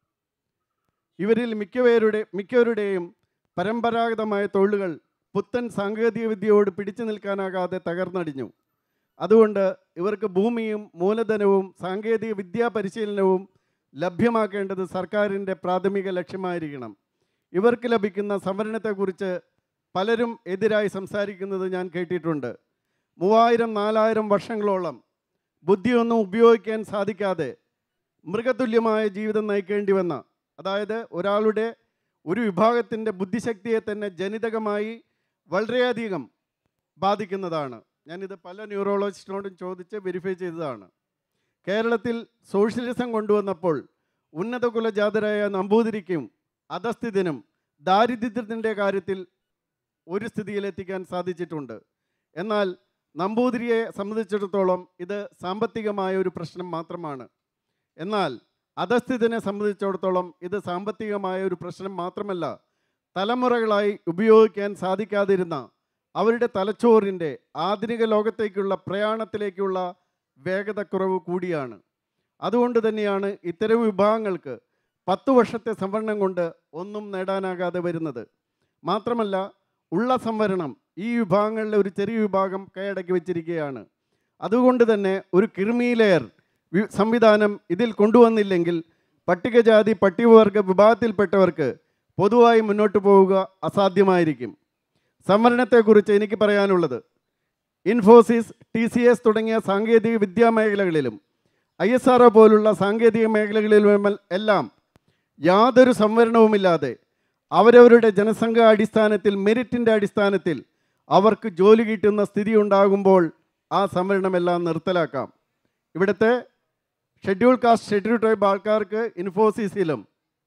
ഇവരിൽ മിക്കവരുടെ മിക്കവരുടെയും പരമ്പരാഗതമായ തൊഴിലുകൾ പുത്തൻ സാങ്കേതിക വിദ്യയോട് പിടിച്ചു നിൽക്കാനാകാതെ തകർന്നടിഞ്ഞു അതുകൊണ്ട് ഇവർക്ക് ഭൂമിയും മൂലധനവും സാങ്കേതിക വിദ്യാ പരിശീലനവും ലഭ്യമാക്കേണ്ടത് സർക്കാരിൻ്റെ പ്രാഥമിക ലക്ഷ്യമായിരിക്കണം ഇവർക്ക് ലഭിക്കുന്ന സംവരണത്തെക്കുറിച്ച് പലരും എതിരായി സംസാരിക്കുന്നത് ഞാൻ കേട്ടിട്ടുണ്ട് മൂവായിരം നാലായിരം വർഷങ്ങളോളം ബുദ്ധിയൊന്നും ഉപയോഗിക്കാൻ സാധിക്കാതെ മൃഗതുല്യമായ ജീവിതം നയിക്കേണ്ടി വന്ന അതായത് ഒരാളുടെ ഒരു വിഭാഗത്തിൻ്റെ ബുദ്ധിശക്തിയെ തന്നെ ജനിതകമായി വളരെയധികം ബാധിക്കുന്നതാണ് ഞാനിത് പല ന്യൂറോളജിസ്റ്റിനോടും ചോദിച്ച് വെരിഫൈ ചെയ്തതാണ് കേരളത്തിൽ സോഷ്യലിസം കൊണ്ടുവന്നപ്പോൾ ഉന്നത കുലജാതരായ നമ്പൂതിരിക്കും അധസ്ഥിതനും ദാരിദ്ര്യത്തിൻ്റെ കാര്യത്തിൽ ഒരു സ്ഥിതിയിലെത്തിക്കാൻ സാധിച്ചിട്ടുണ്ട് എന്നാൽ നമ്പൂതിരിയെ സംബന്ധിച്ചിടത്തോളം ഇത് സാമ്പത്തികമായ ഒരു പ്രശ്നം മാത്രമാണ് എന്നാൽ അധസ്ഥിതനെ സംബന്ധിച്ചിടത്തോളം ഇത് സാമ്പത്തികമായ ഒരു പ്രശ്നം മാത്രമല്ല തലമുറകളായി ഉപയോഗിക്കാൻ സാധിക്കാതിരുന്ന അവരുടെ തലച്ചോറിൻ്റെ ആധുനിക ലോകത്തേക്കുള്ള പ്രയാണത്തിലേക്കുള്ള വേഗതക്കുറവ് കൂടിയാണ് അതുകൊണ്ട് തന്നെയാണ് ഇത്തരം വിഭാഗങ്ങൾക്ക് പത്തു വർഷത്തെ സംവരണം കൊണ്ട് ഒന്നും നേടാനാകാതെ വരുന്നത് മാത്രമല്ല ഉള്ള സംവരണം ഈ വിഭാഗങ്ങളിലെ ഒരു ചെറിയ വിഭാഗം കൈയടക്കി വെച്ചിരിക്കുകയാണ് അതുകൊണ്ട് തന്നെ ഒരു ക്രിമി ലെയർ വി- സംവിധാനം ഇതിൽ കൊണ്ടുവന്നില്ലെങ്കിൽ പട്ടികജാതി പട്ടികവർഗ വിഭാഗത്തിൽപ്പെട്ടവർക്ക് പൊതുവായി മുന്നോട്ട് പോവുക അസാധ്യമായിരിക്കും സംവരണത്തെക്കുറിച്ച് എനിക്ക് പറയാനുള്ളത് ഇൻഫോസിസ് ടി സി എസ് തുടങ്ങിയ സാങ്കേതിക വിദ്യാ മേഖലകളിലും ഐ എസ് ആർ പോലുള്ള സാങ്കേതിക മേഖലകളിലും എല്ലാം യാതൊരു സംവരണവുമില്ലാതെ അവരവരുടെ ജനസംഖ്യ അടിസ്ഥാനത്തിൽ മെരിറ്റിൻ്റെ അടിസ്ഥാനത്തിൽ അവർക്ക് ജോലി കിട്ടുന്ന സ്ഥിതി ഉണ്ടാകുമ്പോൾ ആ സംവരണമെല്ലാം നിർത്തലാക്കാം ഇവിടുത്തെ ഷെഡ്യൂൾ കാസ്റ്റ് ഷെഡ്യൂൾ ട്രൈബ് ആൾക്കാർക്ക് ഇൻഫോസിസിലും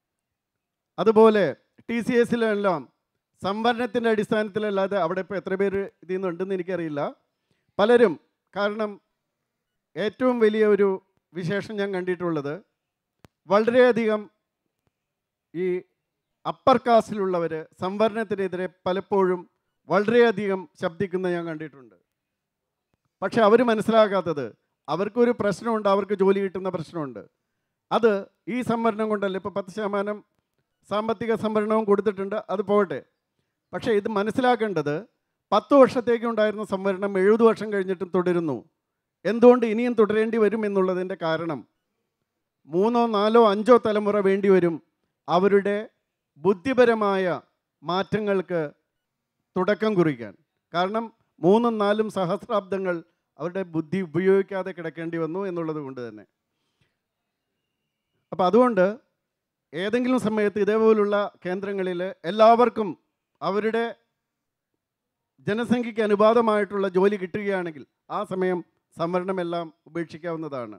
അതുപോലെ ടി സി എസിലും എല്ലാം സംവരണത്തിൻ്റെ അടിസ്ഥാനത്തിലല്ലാതെ അവിടെ ഇപ്പോൾ എത്ര പേര് ഇതിൽ നിന്നുണ്ടെന്ന് എനിക്കറിയില്ല പലരും കാരണം ഏറ്റവും വലിയ ഒരു വിശേഷം ഞാൻ കണ്ടിട്ടുള്ളത് വളരെയധികം ഈ അപ്പർ കാസ്റ്റിലുള്ളവർ സംവരണത്തിനെതിരെ പലപ്പോഴും വളരെയധികം ശബ്ദിക്കുന്ന ഞാൻ കണ്ടിട്ടുണ്ട് പക്ഷെ അവർ മനസ്സിലാക്കാത്തത് അവർക്കൊരു പ്രശ്നമുണ്ട് അവർക്ക് ജോലി കിട്ടുന്ന പ്രശ്നമുണ്ട് അത് ഈ സംവരണം കൊണ്ടല്ല ഇപ്പോൾ പത്ത് ശതമാനം സാമ്പത്തിക സംവരണവും കൊടുത്തിട്ടുണ്ട് അത് പോകട്ടെ പക്ഷേ ഇത് മനസ്സിലാക്കേണ്ടത് പത്ത് വർഷത്തേക്ക് ഉണ്ടായിരുന്ന സംവരണം എഴുപത് വർഷം കഴിഞ്ഞിട്ടും തുടരുന്നു എന്തുകൊണ്ട് ഇനിയും തുടരേണ്ടി വരും എന്നുള്ളതിൻ്റെ കാരണം മൂന്നോ നാലോ അഞ്ചോ തലമുറ വേണ്ടി വരും അവരുടെ ബുദ്ധിപരമായ മാറ്റങ്ങൾക്ക് തുടക്കം കുറിക്കാൻ കാരണം മൂന്നും നാലും സഹസ്രാബ്ദങ്ങൾ അവരുടെ ബുദ്ധി ഉപയോഗിക്കാതെ കിടക്കേണ്ടി വന്നു എന്നുള്ളത് കൊണ്ട് തന്നെ അപ്പോൾ അതുകൊണ്ട് ഏതെങ്കിലും സമയത്ത് ഇതേപോലുള്ള കേന്ദ്രങ്ങളിൽ എല്ലാവർക്കും അവരുടെ ജനസംഖ്യയ്ക്ക് അനുപാതമായിട്ടുള്ള ജോലി കിട്ടുകയാണെങ്കിൽ ആ സമയം സംവരണമെല്ലാം ഉപേക്ഷിക്കാവുന്നതാണ്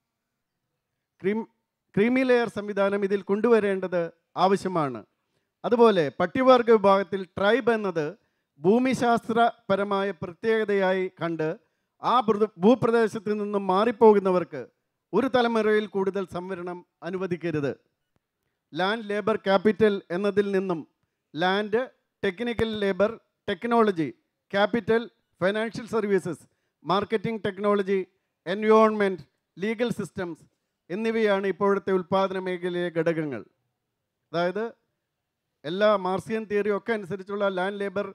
ക്രീം ക്രീമി ലെയർ സംവിധാനം ഇതിൽ കൊണ്ടുവരേണ്ടത് ആവശ്യമാണ് അതുപോലെ പട്ടികവർഗ വിഭാഗത്തിൽ ട്രൈബ് എന്നത് ഭൂമിശാസ്ത്രപരമായ പ്രത്യേകതയായി കണ്ട് ആ ഭൃ- ഭൂപ്രദേശത്ത് നിന്നും മാറിപ്പോകുന്നവർക്ക് ഒരു തലമുറയിൽ കൂടുതൽ സംവരണം അനുവദിക്കരുത് ലാൻഡ് ലേബർ ക്യാപിറ്റൽ എന്നതിൽ നിന്നും land technical labour technology capital financial services marketing technology environment legal systems എന്നിവയാണ് ഇപ്പോഴത്തെ ഉൽപ്പാദന മേഖലയിലെ ഘടകങ്ങൾ അതായത് എല്ലാ മാർസിയൻ തിയറി ഒക്കെ അനുസരിച്ചുള്ള ലാൻഡ് ലേബർ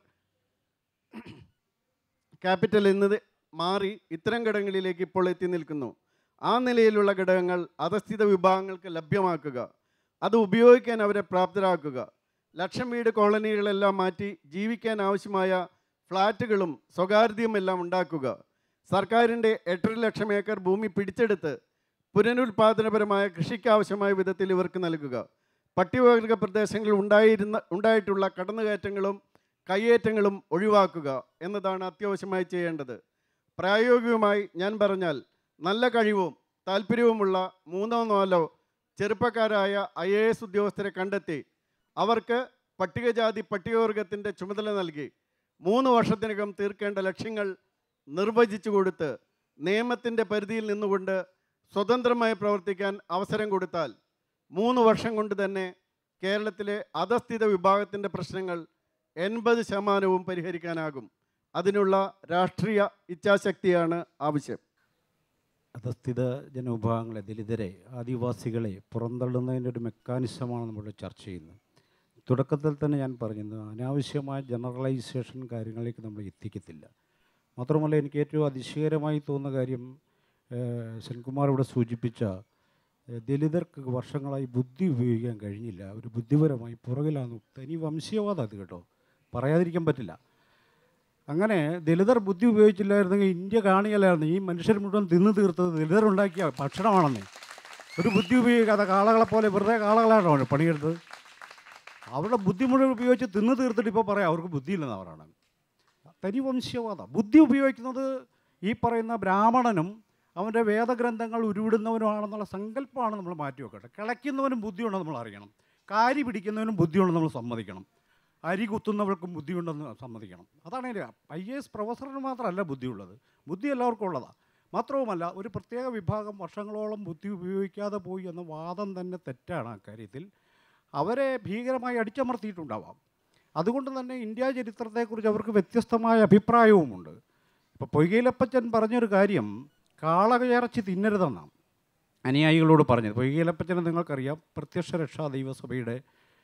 ക്യാപിറ്റൽ എന്നത് മാറി ഇത്തരം ഘടകങ്ങളിലേക്ക് ഇപ്പോൾ എത്തി നിൽക്കുന്നു ആ നിലയിലുള്ള ഘടകങ്ങൾ അധസ്ഥിത വിഭാഗങ്ങൾക്ക് ലഭ്യമാക്കുക അത് ഉപയോഗിക്കാൻ അവരെ പ്രാപ്തരാക്കുക ലക്ഷം വീട് കോളനികളെല്ലാം മാറ്റി ജീവിക്കാൻ ആവശ്യമായ ഫ്ലാറ്റുകളും സ്വകാര്യതയും എല്ലാം ഉണ്ടാക്കുക സർക്കാരിൻ്റെ എട്ടര ലക്ഷം ഏക്കർ ഭൂമി പിടിച്ചെടുത്ത് പുനരുൽപാദനപരമായ കൃഷിക്ക് ആവശ്യമായ വിധത്തിൽ ഇവർക്ക് നൽകുക പട്ടികവർഗ പ്രദേശങ്ങളിൽ ഉണ്ടായിരുന്ന ഉണ്ടായിട്ടുള്ള കടന്നുകയറ്റങ്ങളും കയ്യേറ്റങ്ങളും ഒഴിവാക്കുക എന്നതാണ് അത്യാവശ്യമായി ചെയ്യേണ്ടത് പ്രായോഗികമായി ഞാൻ പറഞ്ഞാൽ നല്ല കഴിവും താല്പര്യവുമുള്ള മൂന്നോ നാലോ ചെറുപ്പക്കാരായ ഐ എ എസ് ഉദ്യോഗസ്ഥരെ കണ്ടെത്തി അവർക്ക് പട്ടികജാതി പട്ടികവർഗത്തിൻ്റെ ചുമതല നൽകി മൂന്ന് വർഷത്തിനകം തീർക്കേണ്ട ലക്ഷ്യങ്ങൾ നിർവചിച്ചു കൊടുത്ത് നിയമത്തിൻ്റെ പരിധിയിൽ നിന്നുകൊണ്ട് സ്വതന്ത്രമായി പ്രവർത്തിക്കാൻ അവസരം കൊടുത്താൽ മൂന്ന് വർഷം കൊണ്ട് തന്നെ കേരളത്തിലെ അധസ്ഥിത വിഭാഗത്തിൻ്റെ പ്രശ്നങ്ങൾ എൺപത് ശതമാനവും പരിഹരിക്കാനാകും അതിനുള്ള രാഷ്ട്രീയ ഇച്ഛാശക്തിയാണ് ആവശ്യം അധസ്ഥിത ജനവിഭാഗങ്ങളെ ദലിതരെ ആദിവാസികളെ പുറന്തള്ളുന്നതിൻ്റെ ഒരു മെക്കാനിസമാണ് നമ്മൾ ചർച്ച ചെയ്യുന്നത് തുടക്കത്തിൽ തന്നെ ഞാൻ പറഞ്ഞത് അനാവശ്യമായ ജനറലൈസേഷൻ കാര്യങ്ങളിലേക്ക് നമ്മൾ എത്തിക്കത്തില്ല മാത്രമല്ല എനിക്ക് ഏറ്റവും അതിശയകരമായി തോന്നുന്ന കാര്യം ഏഹ്, സെൻകുമാർ ഇവിടെ സൂചിപ്പിച്ച ഏഹ്, ദലിതർക്ക് വർഷങ്ങളായി ബുദ്ധി ഉപയോഗിക്കാൻ കഴിഞ്ഞില്ല ഒരു ബുദ്ധിപരമായി പുറകിലാണ് തനി വംശീയവാദം അത് കേട്ടോ പറയാതിരിക്കാൻ പറ്റില്ല അങ്ങനെ ദലിതർ ബുദ്ധി ഉപയോഗിച്ചില്ലായിരുന്നെങ്കിൽ ഇന്ത്യ കാണിയല്ലായിരുന്നു ഈ മനുഷ്യർ മുഴുവൻ തിന്നു തീർത്തത് ദലിതർ ഉണ്ടാക്കിയ ഭക്ഷണമാണെന്നേ ഒരു ബുദ്ധി ഉപയോഗിക്കാതെ കാളകളെ പോലെ വെറുതെ കാളകളാണോ പണിയെടുത്തത് അവരുടെ ബുദ്ധി മുഴുവൻ ഉപയോഗിച്ച് തിന്നു തീർത്തിട്ട് ഇപ്പോൾ പറയാം അവർക്ക് ബുദ്ധിയില്ലെന്ന് അവരാണ് തനി വംശീയവാദം ബുദ്ധി ഉപയോഗിക്കുന്നത് ഈ പറയുന്ന ബ്രാഹ്മണനും അവൻ്റെ വേദഗ്രന്ഥങ്ങൾ ഉരുവിടുന്നവനുമാണെന്നുള്ള സങ്കല്പമാണ് നമ്മൾ മാറ്റി വെക്കട്ടെ കിളയ്ക്കുന്നവനും ബുദ്ധിയുണ്ടെന്ന് നമ്മൾ അറിയണം കാരി പിടിക്കുന്നവനും ബുദ്ധിയുണ്ടെന്ന് നമ്മൾ സമ്മതിക്കണം അരി കുത്തുന്നവർക്കും ബുദ്ധിയുണ്ടെന്ന് സമ്മതിക്കണം അതാണ് എൻ്റെ ഐ എ എസ് പ്രൊഫസറിന് മാത്രമല്ല ബുദ്ധിയുള്ളത് ബുദ്ധി എല്ലാവർക്കും ഉള്ളതാണ് മാത്രവുമല്ല ഒരു പ്രത്യേക വിഭാഗം വർഷങ്ങളോളം ബുദ്ധി ഉപയോഗിക്കാതെ പോയി എന്ന വാദം തന്നെ തെറ്റാണ് അക്കാര്യത്തിൽ അവരെ ഭീകരമായി അടിച്ചമർത്തിയിട്ടുണ്ടാവാം അതുകൊണ്ട് തന്നെ ഇന്ത്യ ചരിത്രത്തെക്കുറിച്ച് അവർക്ക് വ്യത്യസ്തമായ അഭിപ്രായവുമുണ്ട് ഇപ്പോൾ പൊയ്കയിലപ്പച്ചൻ പറഞ്ഞൊരു കാര്യം കാളകയിറച്ചി തിന്നരുതെന്നാണ് അനുയായികളോട് പറഞ്ഞത് പൊയ്കയിലപ്പച്ചനെ നിങ്ങൾക്കറിയാം പ്രത്യക്ഷ രക്ഷാ ദൈവസഭയുടെ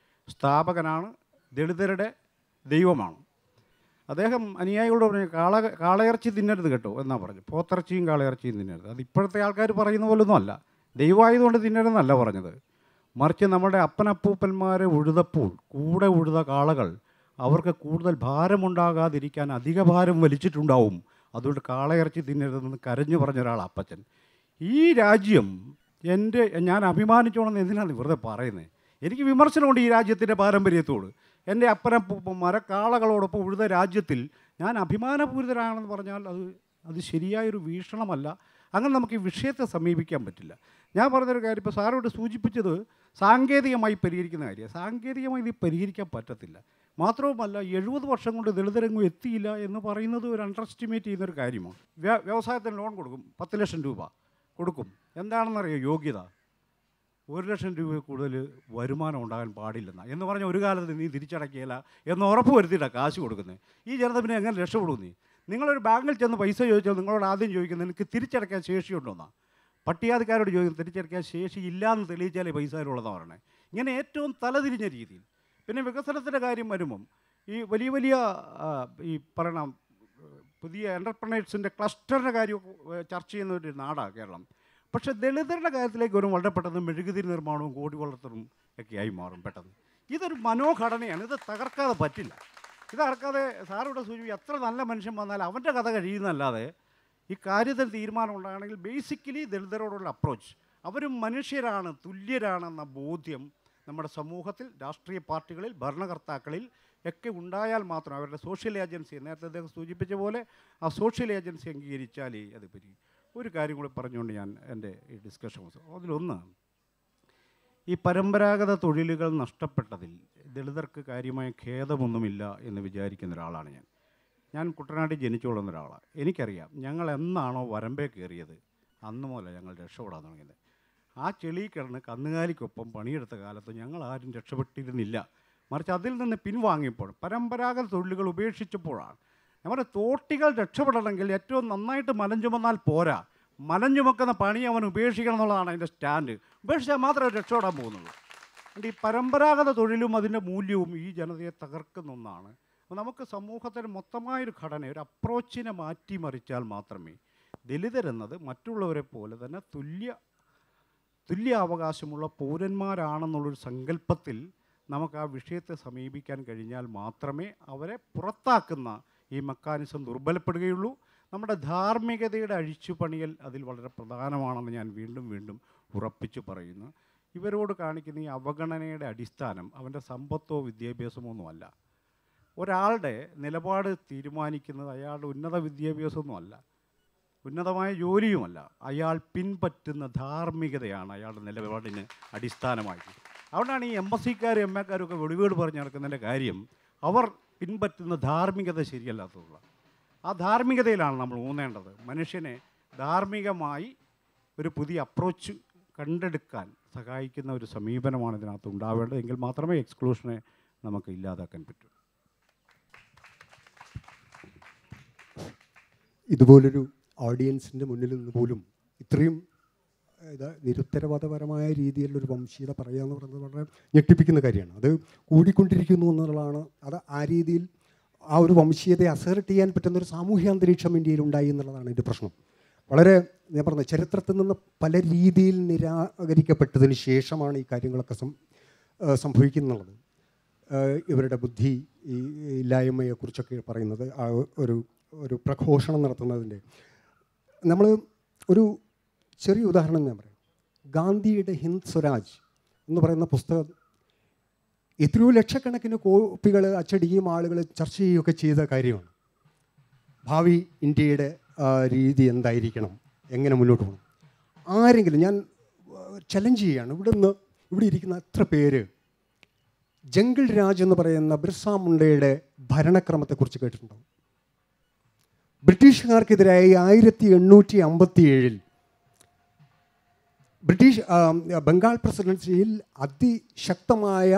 സ്ഥാപകനാണ് ദളിതരുടെ ദൈവമാണ് അദ്ദേഹം അനുയായികളോട് പറഞ്ഞു കാള കാളയിറച്ചി തിന്നരുത് കേട്ടോ എന്നാ പറഞ്ഞു പോത്തിറച്ചിയും കാളയിറച്ചിയും തിന്നരുത് അത് ഇപ്പോഴത്തെ ആൾക്കാർ പറയുന്ന പോലൊന്നും അല്ല ദൈവമായതുകൊണ്ട് തിന്നരുതെന്നല്ല പറഞ്ഞത് മറിച്ച് നമ്മുടെ അപ്പനപ്പൂപ്പന്മാരെ ഉഴുതപ്പോൾ കൂടെ ഉഴുത കാളകൾ അവർക്ക് കൂടുതൽ ഭാരമുണ്ടാകാതിരിക്കാൻ അധിക ഭാരം വലിച്ചിട്ടുണ്ടാവും അതുകൊണ്ട് കാളയിറച്ചി തിന്നരുതെന്ന് കരഞ്ഞു പറഞ്ഞ ഒരാൾ അപ്പച്ചൻ ഈ രാജ്യം എൻ്റെ ഞാൻ അഭിമാനിച്ചോണെന്ന് എന്തിനാണ് വെറുതെ പറയുന്നത് എനിക്ക് വിമർശനമുണ്ട് ഈ രാജ്യത്തിൻ്റെ പാരമ്പര്യത്തോട് എൻ്റെ അപ്പനപ്പൂപ്പന്മാരെ കാളകളോടൊപ്പം ഉഴുത രാജ്യത്തിൽ ഞാൻ അഭിമാനപൂരിതരാണെന്ന് പറഞ്ഞാൽ അത് അത് ശരിയായൊരു വീക്ഷണമല്ല അങ്ങനെ നമുക്ക് ഈ വിഷയത്തെ സമീപിക്കാൻ പറ്റില്ല ഞാൻ പറഞ്ഞൊരു കാര്യം ഇപ്പോൾ സാറോട് സൂചിപ്പിച്ചത് സാങ്കേതികമായി പരിഹരിക്കുന്ന കാര്യമാണ് സാങ്കേതികമായി ഇത് പരിഹരിക്കാൻ പറ്റത്തില്ല മാത്രവുമല്ല എഴുപത് വർഷം കൊണ്ട് ദളിതരംഗം എത്തിയില്ല എന്ന് പറയുന്നത് ഒരു അണ്ടർ എസ്റ്റിമേറ്റ് ചെയ്യുന്നൊരു കാര്യമാണ് വ്യ- വ്യവസായത്തിന് ലോൺ കൊടുക്കും പത്ത് ലക്ഷം രൂപ കൊടുക്കും എന്താണെന്നറിയോ യോഗ്യത ഒരു ലക്ഷം രൂപ കൂടുതൽ വരുമാനം ഉണ്ടാകാൻ പാടില്ലെന്ന എന്ന് പറഞ്ഞ ഒരു കാലത്ത് നീ തിരിച്ചടക്കിയില്ല എന്ന് ഉറപ്പ് വരുത്തിയിട്ടാണ് കാശ് കൊടുക്കുന്നത് ഈ ജനത പിന്നെ എങ്ങനെ രക്ഷപ്പെടും നീ നിങ്ങളൊരു ബാങ്കിൽ ചെന്ന് പൈസ ചോദിച്ചാൽ നിങ്ങളോട് ആദ്യം ചോദിക്കുന്നത് നിനക്ക് തിരിച്ചടയ്ക്കാൻ ശേഷിയുണ്ടോന്നാ പട്ടികാതിക്കാരോട് ചോദിക്കും തിരിച്ചടയ്ക്കാൻ ശേഷി ഇല്ലാന്ന് തെളിയിച്ചാലേ പൈസ ഉള്ളതാണ് പറയണേ ഇങ്ങനെ ഏറ്റവും തലതിരിഞ്ഞ രീതിയിൽ പിന്നെ വികസനത്തിൻ്റെ കാര്യം വരുമ്പം ഈ വലിയ വലിയ ആ, ഈ പറയണ പുതിയ എൻ്റർപ്രണേഴ്സിൻ്റെ ക്ലസ്റ്ററിൻ്റെ കാര്യം ഏഹ്, ചർച്ച ചെയ്യുന്ന ഒരു നാടാണ് കേരളം പക്ഷേ ദളിതരുടെ കാര്യത്തിലേക്ക് വരും വളരെ പെട്ടെന്ന് മെഴുകുതിരി നിർമ്മാണവും കോടി വളർത്തലും ഒക്കെയായി മാറും പെട്ടെന്ന് ഇതൊരു മനോഘടനയാണ് ഇത് തകർക്കാതെ പറ്റില്ല ഇത് തകർക്കാതെ സാറിവിടെ സൂചിപ്പിക്കും എത്ര നല്ല മനുഷ്യൻ വന്നാൽ അവൻ്റെ കഥ കഴിയുന്നതല്ലാതെ ഈ കാര്യത്തിൽ തീരുമാനം ഉണ്ടാകണമെങ്കിൽ ബേസിക്കലി ദളിതരോടുള്ള അപ്രോച്ച് അവരും മനുഷ്യരാണ് തുല്യരാണെന്ന ബോധ്യം നമ്മുടെ സമൂഹത്തിൽ രാഷ്ട്രീയ പാർട്ടികളിൽ ഭരണകർത്താക്കളിൽ ഒക്കെ ഉണ്ടായാൽ മാത്രം അവരുടെ സോഷ്യൽ ഏജൻസി നേരത്തെ അദ്ദേഹം സൂചിപ്പിച്ച പോലെ ആ സോഷ്യൽ ഏജൻസി അംഗീകരിച്ചാലേ അത് പറ്റി ഒരു കാര്യം കൂടി പറഞ്ഞുകൊണ്ട് ഞാൻ എൻ്റെ ഈ ഡിസ്കഷൻ അതിലൊന്ന് ഈ പരമ്പരാഗത തൊഴിലുകൾ നഷ്ടപ്പെട്ടതിൽ ദളിതർക്ക് കാര്യമായ ഖേദമൊന്നുമില്ല എന്ന് വിചാരിക്കുന്ന ഒരാളാണ് ഞാൻ ഞാൻ കുട്ടനാട്ടിൽ ജനിച്ചുകൊള്ളുന്ന ഒരാളാണ് എനിക്കറിയാം ഞങ്ങൾ എന്നാണോ വരമ്പേ കയറിയത് അന്ന് മുതൽ ഞങ്ങൾ രക്ഷപ്പെടാൻ തുടങ്ങിയത് ആ ചെളി കിടന്ന് കന്നുകാലിക്കൊപ്പം പണിയെടുത്ത കാലത്ത് ഞങ്ങൾ ആരും രക്ഷപ്പെട്ടിരുന്നില്ല മറിച്ച് അതിൽ നിന്ന് പിൻവാങ്ങിയപ്പോൾ പരമ്പരാഗത തൊഴിലുകൾ ഉപേക്ഷിച്ചപ്പോഴാണ് നമ്മുടെ തോട്ടികൾ രക്ഷപ്പെടണമെങ്കിൽ ഏറ്റവും നന്നായിട്ട് മലം ചുമന്നാൽ പോരാ മലം ചുമക്കുന്ന പണി അവൻ ഉപേക്ഷിക്കണം എന്നുള്ളതാണ് അതിൻ്റെ സ്റ്റാൻഡ് ഉപേക്ഷിച്ചാൽ മാത്രമേ രക്ഷപ്പെടാൻ പോകുന്നുള്ളൂ അതുകൊണ്ട് ഈ പരമ്പരാഗത തൊഴിലും അതിൻ്റെ മൂല്യവും ഈ ജനതയെ തകർക്കുന്ന ഒന്നാണ് അപ്പോൾ നമുക്ക് സമൂഹത്തിന് മൊത്തമായൊരു ഘടന ഒരു അപ്രോച്ചിനെ മാറ്റിമറിച്ചാൽ മാത്രമേ ദലിതരെന്നത് മറ്റുള്ളവരെ പോലെ തന്നെ തുല്യ തുല്യ അവകാശമുള്ള പൗരന്മാരാണെന്നുള്ളൊരു സങ്കല്പത്തിൽ നമുക്ക് ആ വിഷയത്തെ സമീപിക്കാൻ കഴിഞ്ഞാൽ മാത്രമേ അവരെ പുറത്താക്കുന്ന ഈ മെക്കാനിസം ദുർബലപ്പെടുകയുള്ളൂ നമ്മുടെ ധാർമ്മികതയുടെ അഴിച്ചുപണിയൽ അതിൽ വളരെ പ്രധാനമാണെന്ന് ഞാൻ വീണ്ടും വീണ്ടും ഉറപ്പിച്ചു പറയുന്നു ഇവരോട് കാണിക്കുന്ന ഈ അവഗണനയുടെ അടിസ്ഥാനം അവൻ്റെ സമ്പത്തോ വിദ്യാഭ്യാസമോ ഒന്നുമല്ല ഒരാളുടെ നിലപാട് തീരുമാനിക്കുന്നത് അയാളുടെ ഉന്നത വിദ്യാഭ്യാസമൊന്നുമല്ല ഉന്നതമായ ജോലിയുമല്ല അയാൾ പിൻപറ്റുന്ന ധാർമ്മികതയാണ് അയാളുടെ നിലപാടിന് അടിസ്ഥാനമായിട്ട് അതുകൊണ്ടാണ് ഈ എം എസ് സിക്കാരും എം എക്കാരും ഒക്കെ വെളിവേട് പറഞ്ഞ് നടക്കുന്നതിൻ്റെ കാര്യം അവർ പിൻപറ്റുന്ന ധാർമ്മികത ശരിയല്ലാത്തതുള്ള ആ ധാർമ്മികതയിലാണ് നമ്മൾ ഊന്നേണ്ടത് മനുഷ്യനെ ധാർമ്മികമായി ഒരു പുതിയ അപ്രോച്ച് കണ്ടെടുക്കാൻ സഹായിക്കുന്ന ഒരു സമീപനമാണ് ഇതിനകത്ത് ഉണ്ടാവേണ്ടത് എങ്കിൽ മാത്രമേ എക്സ്ക്ലൂഷനെ നമുക്ക് ഇല്ലാതാക്കാൻ പറ്റൂ ഇതുപോലൊരു ഓഡിയൻസിൻ്റെ മുന്നിൽ നിന്ന് പോലും ഇത്രയും ഇത് നിരുത്തരവാദപരമായ രീതിയിലൊരു വംശീയത പറയുക എന്ന് പറയുന്നത് വളരെ ഞെട്ടിപ്പിക്കുന്ന കാര്യമാണ് അത് കൂടിക്കൊണ്ടിരിക്കുന്നു എന്നുള്ളതാണ് അത് ആ രീതിയിൽ ആ ഒരു വംശീയതയെ അസേർട്ട് ചെയ്യാൻ പറ്റുന്ന ഒരു സാമൂഹ്യ അന്തരീക്ഷം ഇന്ത്യയിൽ ഉണ്ടായി എന്നുള്ളതാണ് ഇതിൻ്റെ പ്രശ്നം വളരെ ഞാൻ പറഞ്ഞ ചരിത്രത്തിൽ നിന്ന് പല രീതിയിൽ നിരാകരിക്കപ്പെട്ടതിന് ശേഷമാണ് ഈ കാര്യങ്ങളൊക്കെ സം ഏഹ് സംഭവിക്കുന്നുള്ളത് ഏഹ് ഇവരുടെ ബുദ്ധി ഈ ഇല്ലായ്മയെക്കുറിച്ചൊക്കെ പറയുന്നത് ആ ഒരു ഒരു പ്രഘോഷണം നടത്തുന്നതിൻ്റെ നമ്മൾ ഒരു ചെറിയ ഉദാഹരണം ഞാൻ പറയാം ഗാന്ധിയുടെ ഹിന്ദ് സ്വരാജ് എന്ന് പറയുന്ന പുസ്തകം എത്രയോ ലക്ഷക്കണക്കിന് കോപ്പികൾ അച്ചടിക്കുകയും ആളുകൾ ചർച്ച ചെയ്യുകയൊക്കെ ചെയ്ത കാര്യമാണ് ഭാവി ഇന്ത്യയുടെ ആ, രീതി എന്തായിരിക്കണം എങ്ങനെ മുന്നോട്ട് പോകണം ആരെങ്കിലും ഞാൻ ചലഞ്ച് ചെയ്യുകയാണ് ഇവിടെ നിന്ന് ഇവിടെ ഇരിക്കുന്ന എത്ര പേര് ജംഗിൾ രാജ് എന്ന് പറയുന്ന ബിർസ മുണ്ടയുടെ ഭരണക്രമത്തെക്കുറിച്ച് കേട്ടിട്ടുണ്ടോ ബ്രിട്ടീഷുകാർക്കെതിരായി ആയിരത്തി എണ്ണൂറ്റി അമ്പത്തി ഏഴിൽ ബ്രിട്ടീഷ് ആ, ബംഗാൾ പ്രസിഡൻസിയിൽ അതിശക്തമായ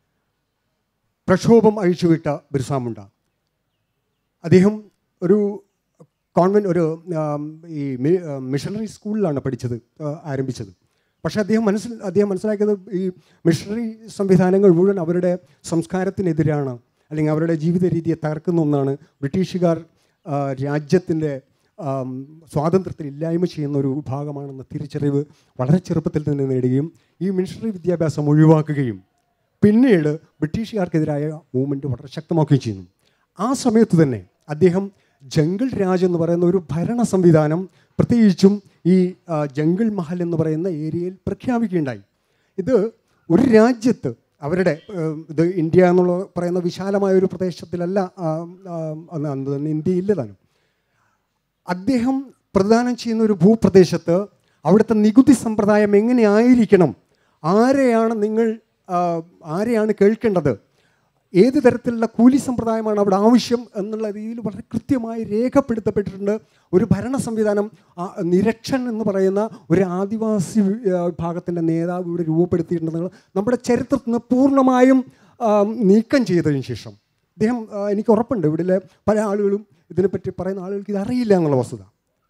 പ്രക്ഷോഭം അഴിച്ചുവിട്ട ബിർസ മുണ്ട അദ്ദേഹം ഒരു കോൺവെൻറ്റ് ഒരു ആം, ഈ മി- ആ, മിഷണറി സ്കൂളിലാണ് പഠിച്ചത് ആ, ആരംഭിച്ചത് പക്ഷേ അദ്ദേഹം മനസ്സിൽ അദ്ദേഹം മനസ്സിലാക്കിയത് ഈ മിഷണറി സംവിധാനങ്ങൾ മുഴുവൻ അവരുടെ സംസ്കാരത്തിനെതിരാണ് അല്ലെങ്കിൽ അവരുടെ ജീവിത രീതിയെ തകർക്കുന്ന ഒന്നാണ് ബ്രിട്ടീഷുകാർ ആ, രാജ്യത്തിൻ്റെ ആം, സ്വാതന്ത്ര്യത്തിൽ ഇല്ലായ്മ ചെയ്യുന്ന ഒരു വിഭാഗമാണെന്ന തിരിച്ചറിവ് വളരെ ചെറുപ്പത്തിൽ തന്നെ നേടുകയും ഈ മിഷണറി വിദ്യാഭ്യാസം ഒഴിവാക്കുകയും പിന്നീട് ബ്രിട്ടീഷുകാർക്കെതിരായ മൂവ്മെൻറ്റ് വളരെ ശക്തമാക്കുകയും ചെയ്യുന്നു ആ സമയത്ത് തന്നെ അദ്ദേഹം ജംഗിൾ രാജ് എന്ന് പറയുന്ന ഒരു ഭരണ സംവിധാനം പ്രത്യേകിച്ചും ഈ ആ, ജംഗിൾ മഹൽ എന്ന് പറയുന്ന ഏരിയയിൽ പ്രഖ്യാപിക്കുകയുണ്ടായി ഇത് ഒരു രാജ്യത്ത് അവരുടെ ഏഹ്, ഇത് ഇന്ത്യ എന്നുള്ള പറയുന്ന വിശാലമായ ഒരു പ്രദേശത്തിലല്ല ആ, ആ, അന്ന് അന്ന് തന്നെ ഇന്ത്യയില്ല താനും അദ്ദേഹം പ്രദാനം ചെയ്യുന്ന ഒരു ഭൂപ്രദേശത്ത് അവിടുത്തെ നികുതി സമ്പ്രദായം എങ്ങനെയായിരിക്കണം ആരെയാണ് നിങ്ങൾ ആ, ആരെയാണ് കേൾക്കേണ്ടത് ഏത് തരത്തിലുള്ള കൂലി സമ്പ്രദായമാണ് അവിടെ ആവശ്യം എന്നുള്ള രീതിയിൽ വളരെ കൃത്യമായി രേഖപ്പെടുത്തപ്പെട്ടിട്ടുണ്ട് ഒരു ഭരണ സംവിധാനം ആ, നിരക്ഷൻ എന്ന് പറയുന്ന ഒരു ആദിവാസി ആ, വിഭാഗത്തിൻ്റെ നേതാവ് ഇവിടെ രൂപപ്പെടുത്തിയിട്ടുണ്ടെന്ന് നമ്മുടെ ചരിത്രത്തിൽ നിന്ന് പൂർണ്ണമായും ആ, നീക്കം ചെയ്തതിന് ശേഷം അദ്ദേഹം ആ, എനിക്ക് ഉറപ്പുണ്ട് ഇവിടെയുള്ള പല ആളുകളും ഇതിനെപ്പറ്റി പറയുന്ന ആളുകൾക്ക് ഇത് അറിയില്ല എന്നുള്ള വസ്തുത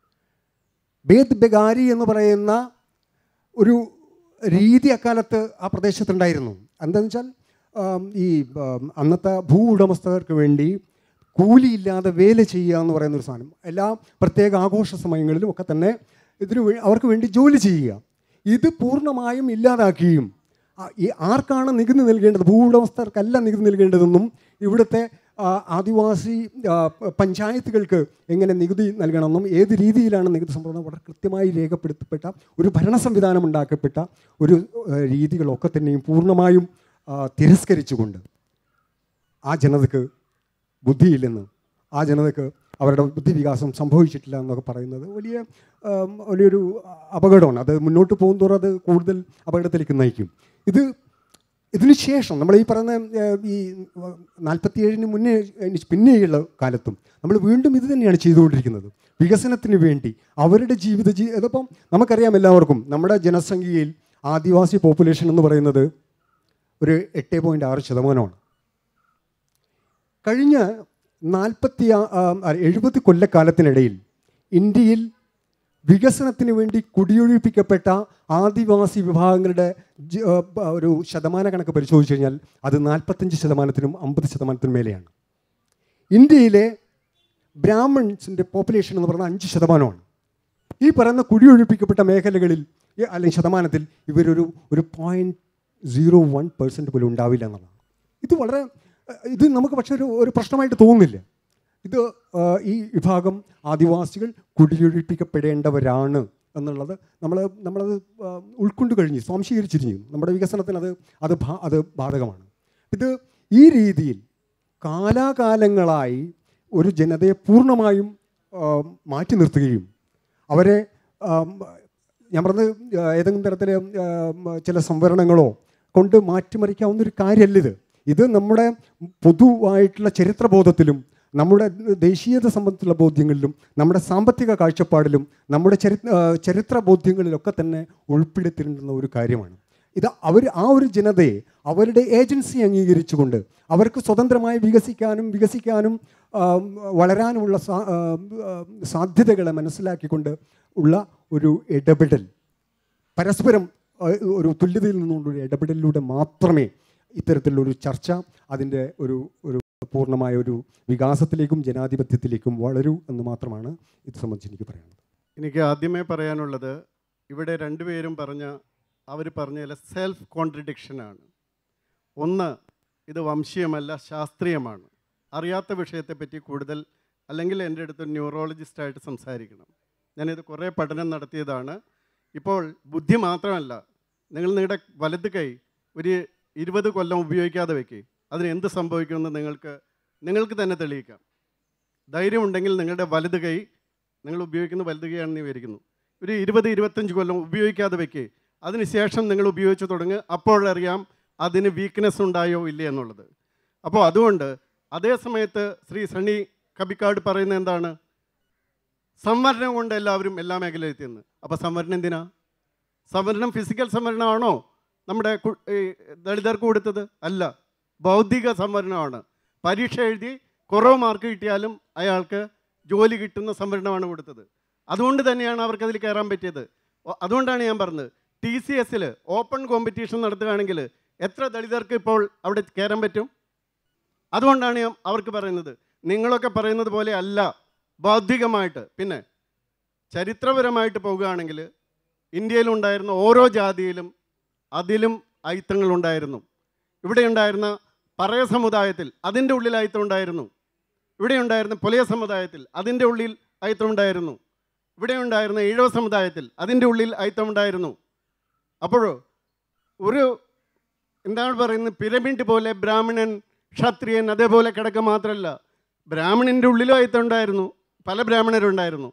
ബേദ് ബെഗാരി എന്ന് പറയുന്ന ഒരു രീതി അക്കാലത്ത് ആ പ്രദേശത്തുണ്ടായിരുന്നു എന്താണെന്ന് വെച്ചാൽ ആം, ഈ ആം, അന്നത്തെ ഭൂ ഉടമസ്ഥർക്ക് വേണ്ടി കൂലിയില്ലാതെ വേല ചെയ്യുക എന്ന് പറയുന്ന ഒരു സാധനം എല്ലാ പ്രത്യേക ആഘോഷ സമയങ്ങളിലും ഒക്കെ തന്നെ ഇതിന് വേ- അവർക്ക് വേണ്ടി ജോലി ചെയ്യുക ഇത് പൂർണ്ണമായും ഇല്ലാതാക്കുകയും ആ, ഈ ആർക്കാണ് നികുതി നൽകേണ്ടത് ഭൂ ഉടമസ്ഥർക്കല്ല നികുതി നൽകേണ്ടതെന്നും ഇവിടുത്തെ ആ, ആദിവാസി ആ, പ- പഞ്ചായത്തുകൾക്ക് എങ്ങനെ നികുതി നൽകണമെന്നും ഏത് രീതിയിലാണ് നികുതി സമ്പ്രദായം വളരെ കൃത്യമായി രേഖപ്പെടുത്തപ്പെട്ട ഒരു ഭരണ സംവിധാനം ഉണ്ടാക്കപ്പെട്ട ഒരു ആ, രീതികളൊക്കെ തന്നെയും പൂർണ്ണമായും ആ, തിരസ്കരിച്ചുകൊണ്ട് ആ ജനതയ്ക്ക് ബുദ്ധിയില്ലെന്ന് ആ ജനതയ്ക്ക് അവരുടെ ബുദ്ധിവികാസം സംഭവിച്ചിട്ടില്ല എന്നൊക്കെ പറയുന്നത് വലിയ ആം, വലിയൊരു അപകടമാണ് അത് മുന്നോട്ട് പോകുന്തോറും അത് കൂടുതൽ അപകടത്തിലേക്ക് നയിക്കും ഇത് ഇതിന് ശേഷം നമ്മൾ ഈ പറയുന്ന ഏഹ്, ഈ നാൽപ്പത്തിയേഴിന് മുന്നേ ഇനി പിന്നെയുള്ള കാലത്തും നമ്മൾ വീണ്ടും ഇത് തന്നെയാണ് ചെയ്തുകൊണ്ടിരിക്കുന്നത് വികസനത്തിന് വേണ്ടി അവരുടെ ജീവിത ജീ ഇതിപ്പം നമുക്കറിയാം എല്ലാവർക്കും നമ്മുടെ ജനസംഖ്യയിൽ ആദിവാസി പോപ്പുലേഷൻ എന്ന് പറയുന്നത് ഒരു എട്ട് പോയിൻറ്റ് ആറ് ശതമാനമാണ് കഴിഞ്ഞ നാൽപ്പത്തി എഴുപത് കൊല്ലക്കാലത്തിനിടയിൽ ഇന്ത്യയിൽ വികസനത്തിന് വേണ്ടി കുടിയൊഴിപ്പിക്കപ്പെട്ട ആദിവാസി വിഭാഗങ്ങളുടെ ജ- ആ, പ- ഒരു ശതമാന കണക്ക് പരിശോധിച്ച് കഴിഞ്ഞാൽ അത് നാൽപ്പത്തഞ്ച് ശതമാനത്തിനും അമ്പത് ശതമാനത്തിനും മേലെയാണ് ഇന്ത്യയിലെ ബ്രാഹ്മൺസിൻ്റെ പോപ്പുലേഷൻ എന്ന് പറയുന്നത് അഞ്ച് ശതമാനമാണ് ഈ പറയുന്ന കുടിയൊഴിപ്പിക്കപ്പെട്ട മേഖലകളിൽ ഈ അല്ലെങ്കിൽ ശതമാനത്തിൽ ഇവരൊരു ഒരു പോയിൻറ്റ് സീറോ വൺ പെർസെൻറ്റ് പോലും ഉണ്ടാവില്ല എന്നുള്ളതാണ് ഇത് വളരെ അഹ് ഇത് നമുക്ക് പക്ഷേ ഒരു ഒരു പ്രശ്നമായിട്ട് തോന്നുന്നില്ല ഇത് ആ, ഈ വിഭാഗം ആദിവാസികൾ കുടിയൊഴിപ്പിക്കപ്പെടേണ്ടവരാണ് എന്നുള്ളത് നമ്മൾ നമ്മളത് ആ, ഉൾക്കൊണ്ട് കഴിഞ്ഞു സ്വാംശീകരിച്ചിരിഞ്ഞു നമ്മുടെ വികസനത്തിന് അത് അത് ബാ- അത് ബാധകമാണ് ഇത് ഈ രീതിയിൽ കാലാകാലങ്ങളായി ഒരു ജനതയെ പൂർണ്ണമായും ആ, മാറ്റി നിർത്തുകയും അവരെ ആം, ഞാൻ പറഞ്ഞത് ആ, ഏതെങ്കിലും തരത്തിൽ ചില സംവരണങ്ങളോ കൊണ്ട് മാറ്റിമറിക്കാവുന്ന ഒരു കാര്യമല്ല ഇത് ഇത് നമ്മുടെ പൊതുവായിട്ടുള്ള ചരിത്രബോധത്തിലും നമ്മുടെ ദേശീയത സംബന്ധിച്ചുള്ള ബോധ്യങ്ങളിലും നമ്മുടെ സാമ്പത്തിക കാഴ്ചപ്പാടിലും നമ്മുടെ ചരി ആ, ചരിത്ര ബോധ്യങ്ങളിലൊക്കെ തന്നെ ഉൾപ്പെടുത്തിയിട്ടുള്ള ഒരു കാര്യമാണ് ഇത് അവർ ആ ഒരു ജനതയെ അവരുടെ ഏജൻസി അംഗീകരിച്ചുകൊണ്ട് അവർക്ക് സ്വതന്ത്രമായി വികസിക്കാനും വികസിക്കാനും ആം, വളരാനുമുള്ള സാ- ആം, ആം, സാധ്യതകളെ മനസ്സിലാക്കിക്കൊണ്ട് ഉള്ള ഒരു ഇടപെടൽ പരസ്പരം അഹ്, ഒരു തുല്യതയിൽ നിന്നുകൊണ്ടുള്ള ഒരു ഇടപെടലിലൂടെ മാത്രമേ ഇത്തരത്തിലുള്ളൊരു ചർച്ച അതിൻ്റെ ഒരു ഒരു പൂർണ്ണമായ ഒരു വികാസത്തിലേക്കും ജനാധിപത്യത്തിലേക്കും വളരൂ എന്ന് മാത്രമാണ് ഇത് സംബന്ധിച്ച് എനിക്ക് പറയാനുള്ളത് എനിക്ക് ആദ്യമേ പറയാനുള്ളത് ഇവിടെ രണ്ടുപേരും പറഞ്ഞ അവർ പറഞ്ഞ സെൽഫ് കോൺട്രഡിക്ഷനാണ് ഒന്ന് ഇത് വംശീയമല്ല ശാസ്ത്രീയമാണ് അറിയാത്ത വിഷയത്തെപ്പറ്റി കൂടുതൽ അല്ലെങ്കിൽ എൻ്റെ അടുത്ത് ന്യൂറോളജിസ്റ്റായിട്ട് സംസാരിക്കണം ഞാനിത് കുറേ പഠനം നടത്തിയതാണ് ഇപ്പോൾ ബുദ്ധി മാത്രമല്ല നിങ്ങൾ നിങ്ങളുടെ വലത് കൈ ഒരു ഇരുപത് കൊല്ലം ഉപയോഗിക്കാതെ വെക്കുക അതിന് എന്ത് സംഭവിക്കുമെന്ന് നിങ്ങൾക്ക് നിങ്ങൾക്ക് തന്നെ തെളിയിക്കാം ധൈര്യമുണ്ടെങ്കിൽ നിങ്ങളുടെ വലത് കൈ നിങ്ങൾ ഉപയോഗിക്കുന്ന വലുത് കൈയാണെന്ന് വിചാരിക്കുന്നു ഒരു ഇരുപത് ഇരുപത്തഞ്ച് കൊല്ലം ഉപയോഗിക്കാതെ വെക്കുക അതിനുശേഷം നിങ്ങൾ ഉപയോഗിച്ച് തുടങ്ങുക അപ്പോഴറിയാം അതിന് വീക്ക്നെസ് ഉണ്ടായോ ഇല്ലേ എന്നുള്ളത് അപ്പോൾ അതുകൊണ്ട് അതേ സമയത്ത് ശ്രീ സണ്ണി കബിക്കാട് പറയുന്നത് എന്താണ് സംവരണം കൊണ്ട് എല്ലാവരും എല്ലാ മേഖലയിൽ എത്തിയെന്ന് അപ്പോൾ സംവരണം എന്തിനാ സംവരണം ഫിസിക്കൽ സംവരണമാണോ നമ്മുടെ കു- ഈ ദളിതർക്ക് കൊടുത്തത് അല്ല ബൗദ്ധിക സംവരണമാണ് പരീക്ഷ എഴുതി കുറവ് മാർക്ക് കിട്ടിയാലും അയാൾക്ക് ജോലി കിട്ടുന്ന സംവരണമാണ് കൊടുത്തത് അതുകൊണ്ട് തന്നെയാണ് അവർക്ക് അതിൽ കയറാൻ പറ്റിയത് ഒ- അതുകൊണ്ടാണ് ഞാൻ പറഞ്ഞത് ടി സി എസിൽ ഓപ്പൺ കോമ്പറ്റീഷൻ നടത്തുകയാണെങ്കിൽ എത്ര ദളിതർക്ക് ഇപ്പോൾ അവിടെ കയറാൻ പറ്റും അതുകൊണ്ടാണ് ഞാൻ അവർക്ക് പറയുന്നത് നിങ്ങളൊക്കെ പറയുന്നത് പോലെ അല്ല ബൗദ്ധികമായിട്ട് പിന്നെ ചരിത്രപരമായിട്ട് പോകുകയാണെങ്കിൽ ഇന്ത്യയിലുണ്ടായിരുന്ന ഓരോ ജാതിയിലും അതിലും അയിത്തങ്ങളുണ്ടായിരുന്നു ഇവിടെ ഉണ്ടായിരുന്ന പറയ സമുദായത്തിൽ അതിൻ്റെ ഉള്ളിൽ അയിത്തം ഉണ്ടായിരുന്നു ഇവിടെ ഉണ്ടായിരുന്ന പുലയ സമുദായത്തിൽ അതിൻ്റെ ഉള്ളിൽ അയിത്തം ഉണ്ടായിരുന്നു ഇവിടെ ഉണ്ടായിരുന്ന ഈഴവ സമുദായത്തിൽ അതിൻ്റെ ഉള്ളിൽ അയിത്തം ഉണ്ടായിരുന്നു അപ്പോഴോ ഒരു എന്താണ് പറയുന്നത് പിരമിഡ് പോലെ ബ്രാഹ്മണൻ ക്ഷത്രിയൻ അതേപോലെ കിടക്കുക മാത്രമല്ല ബ്രാഹ്മണൻ്റെ ഉള്ളിലും അയിത്തം ഉണ്ടായിരുന്നു പല ബ്രാഹ്മണരുണ്ടായിരുന്നു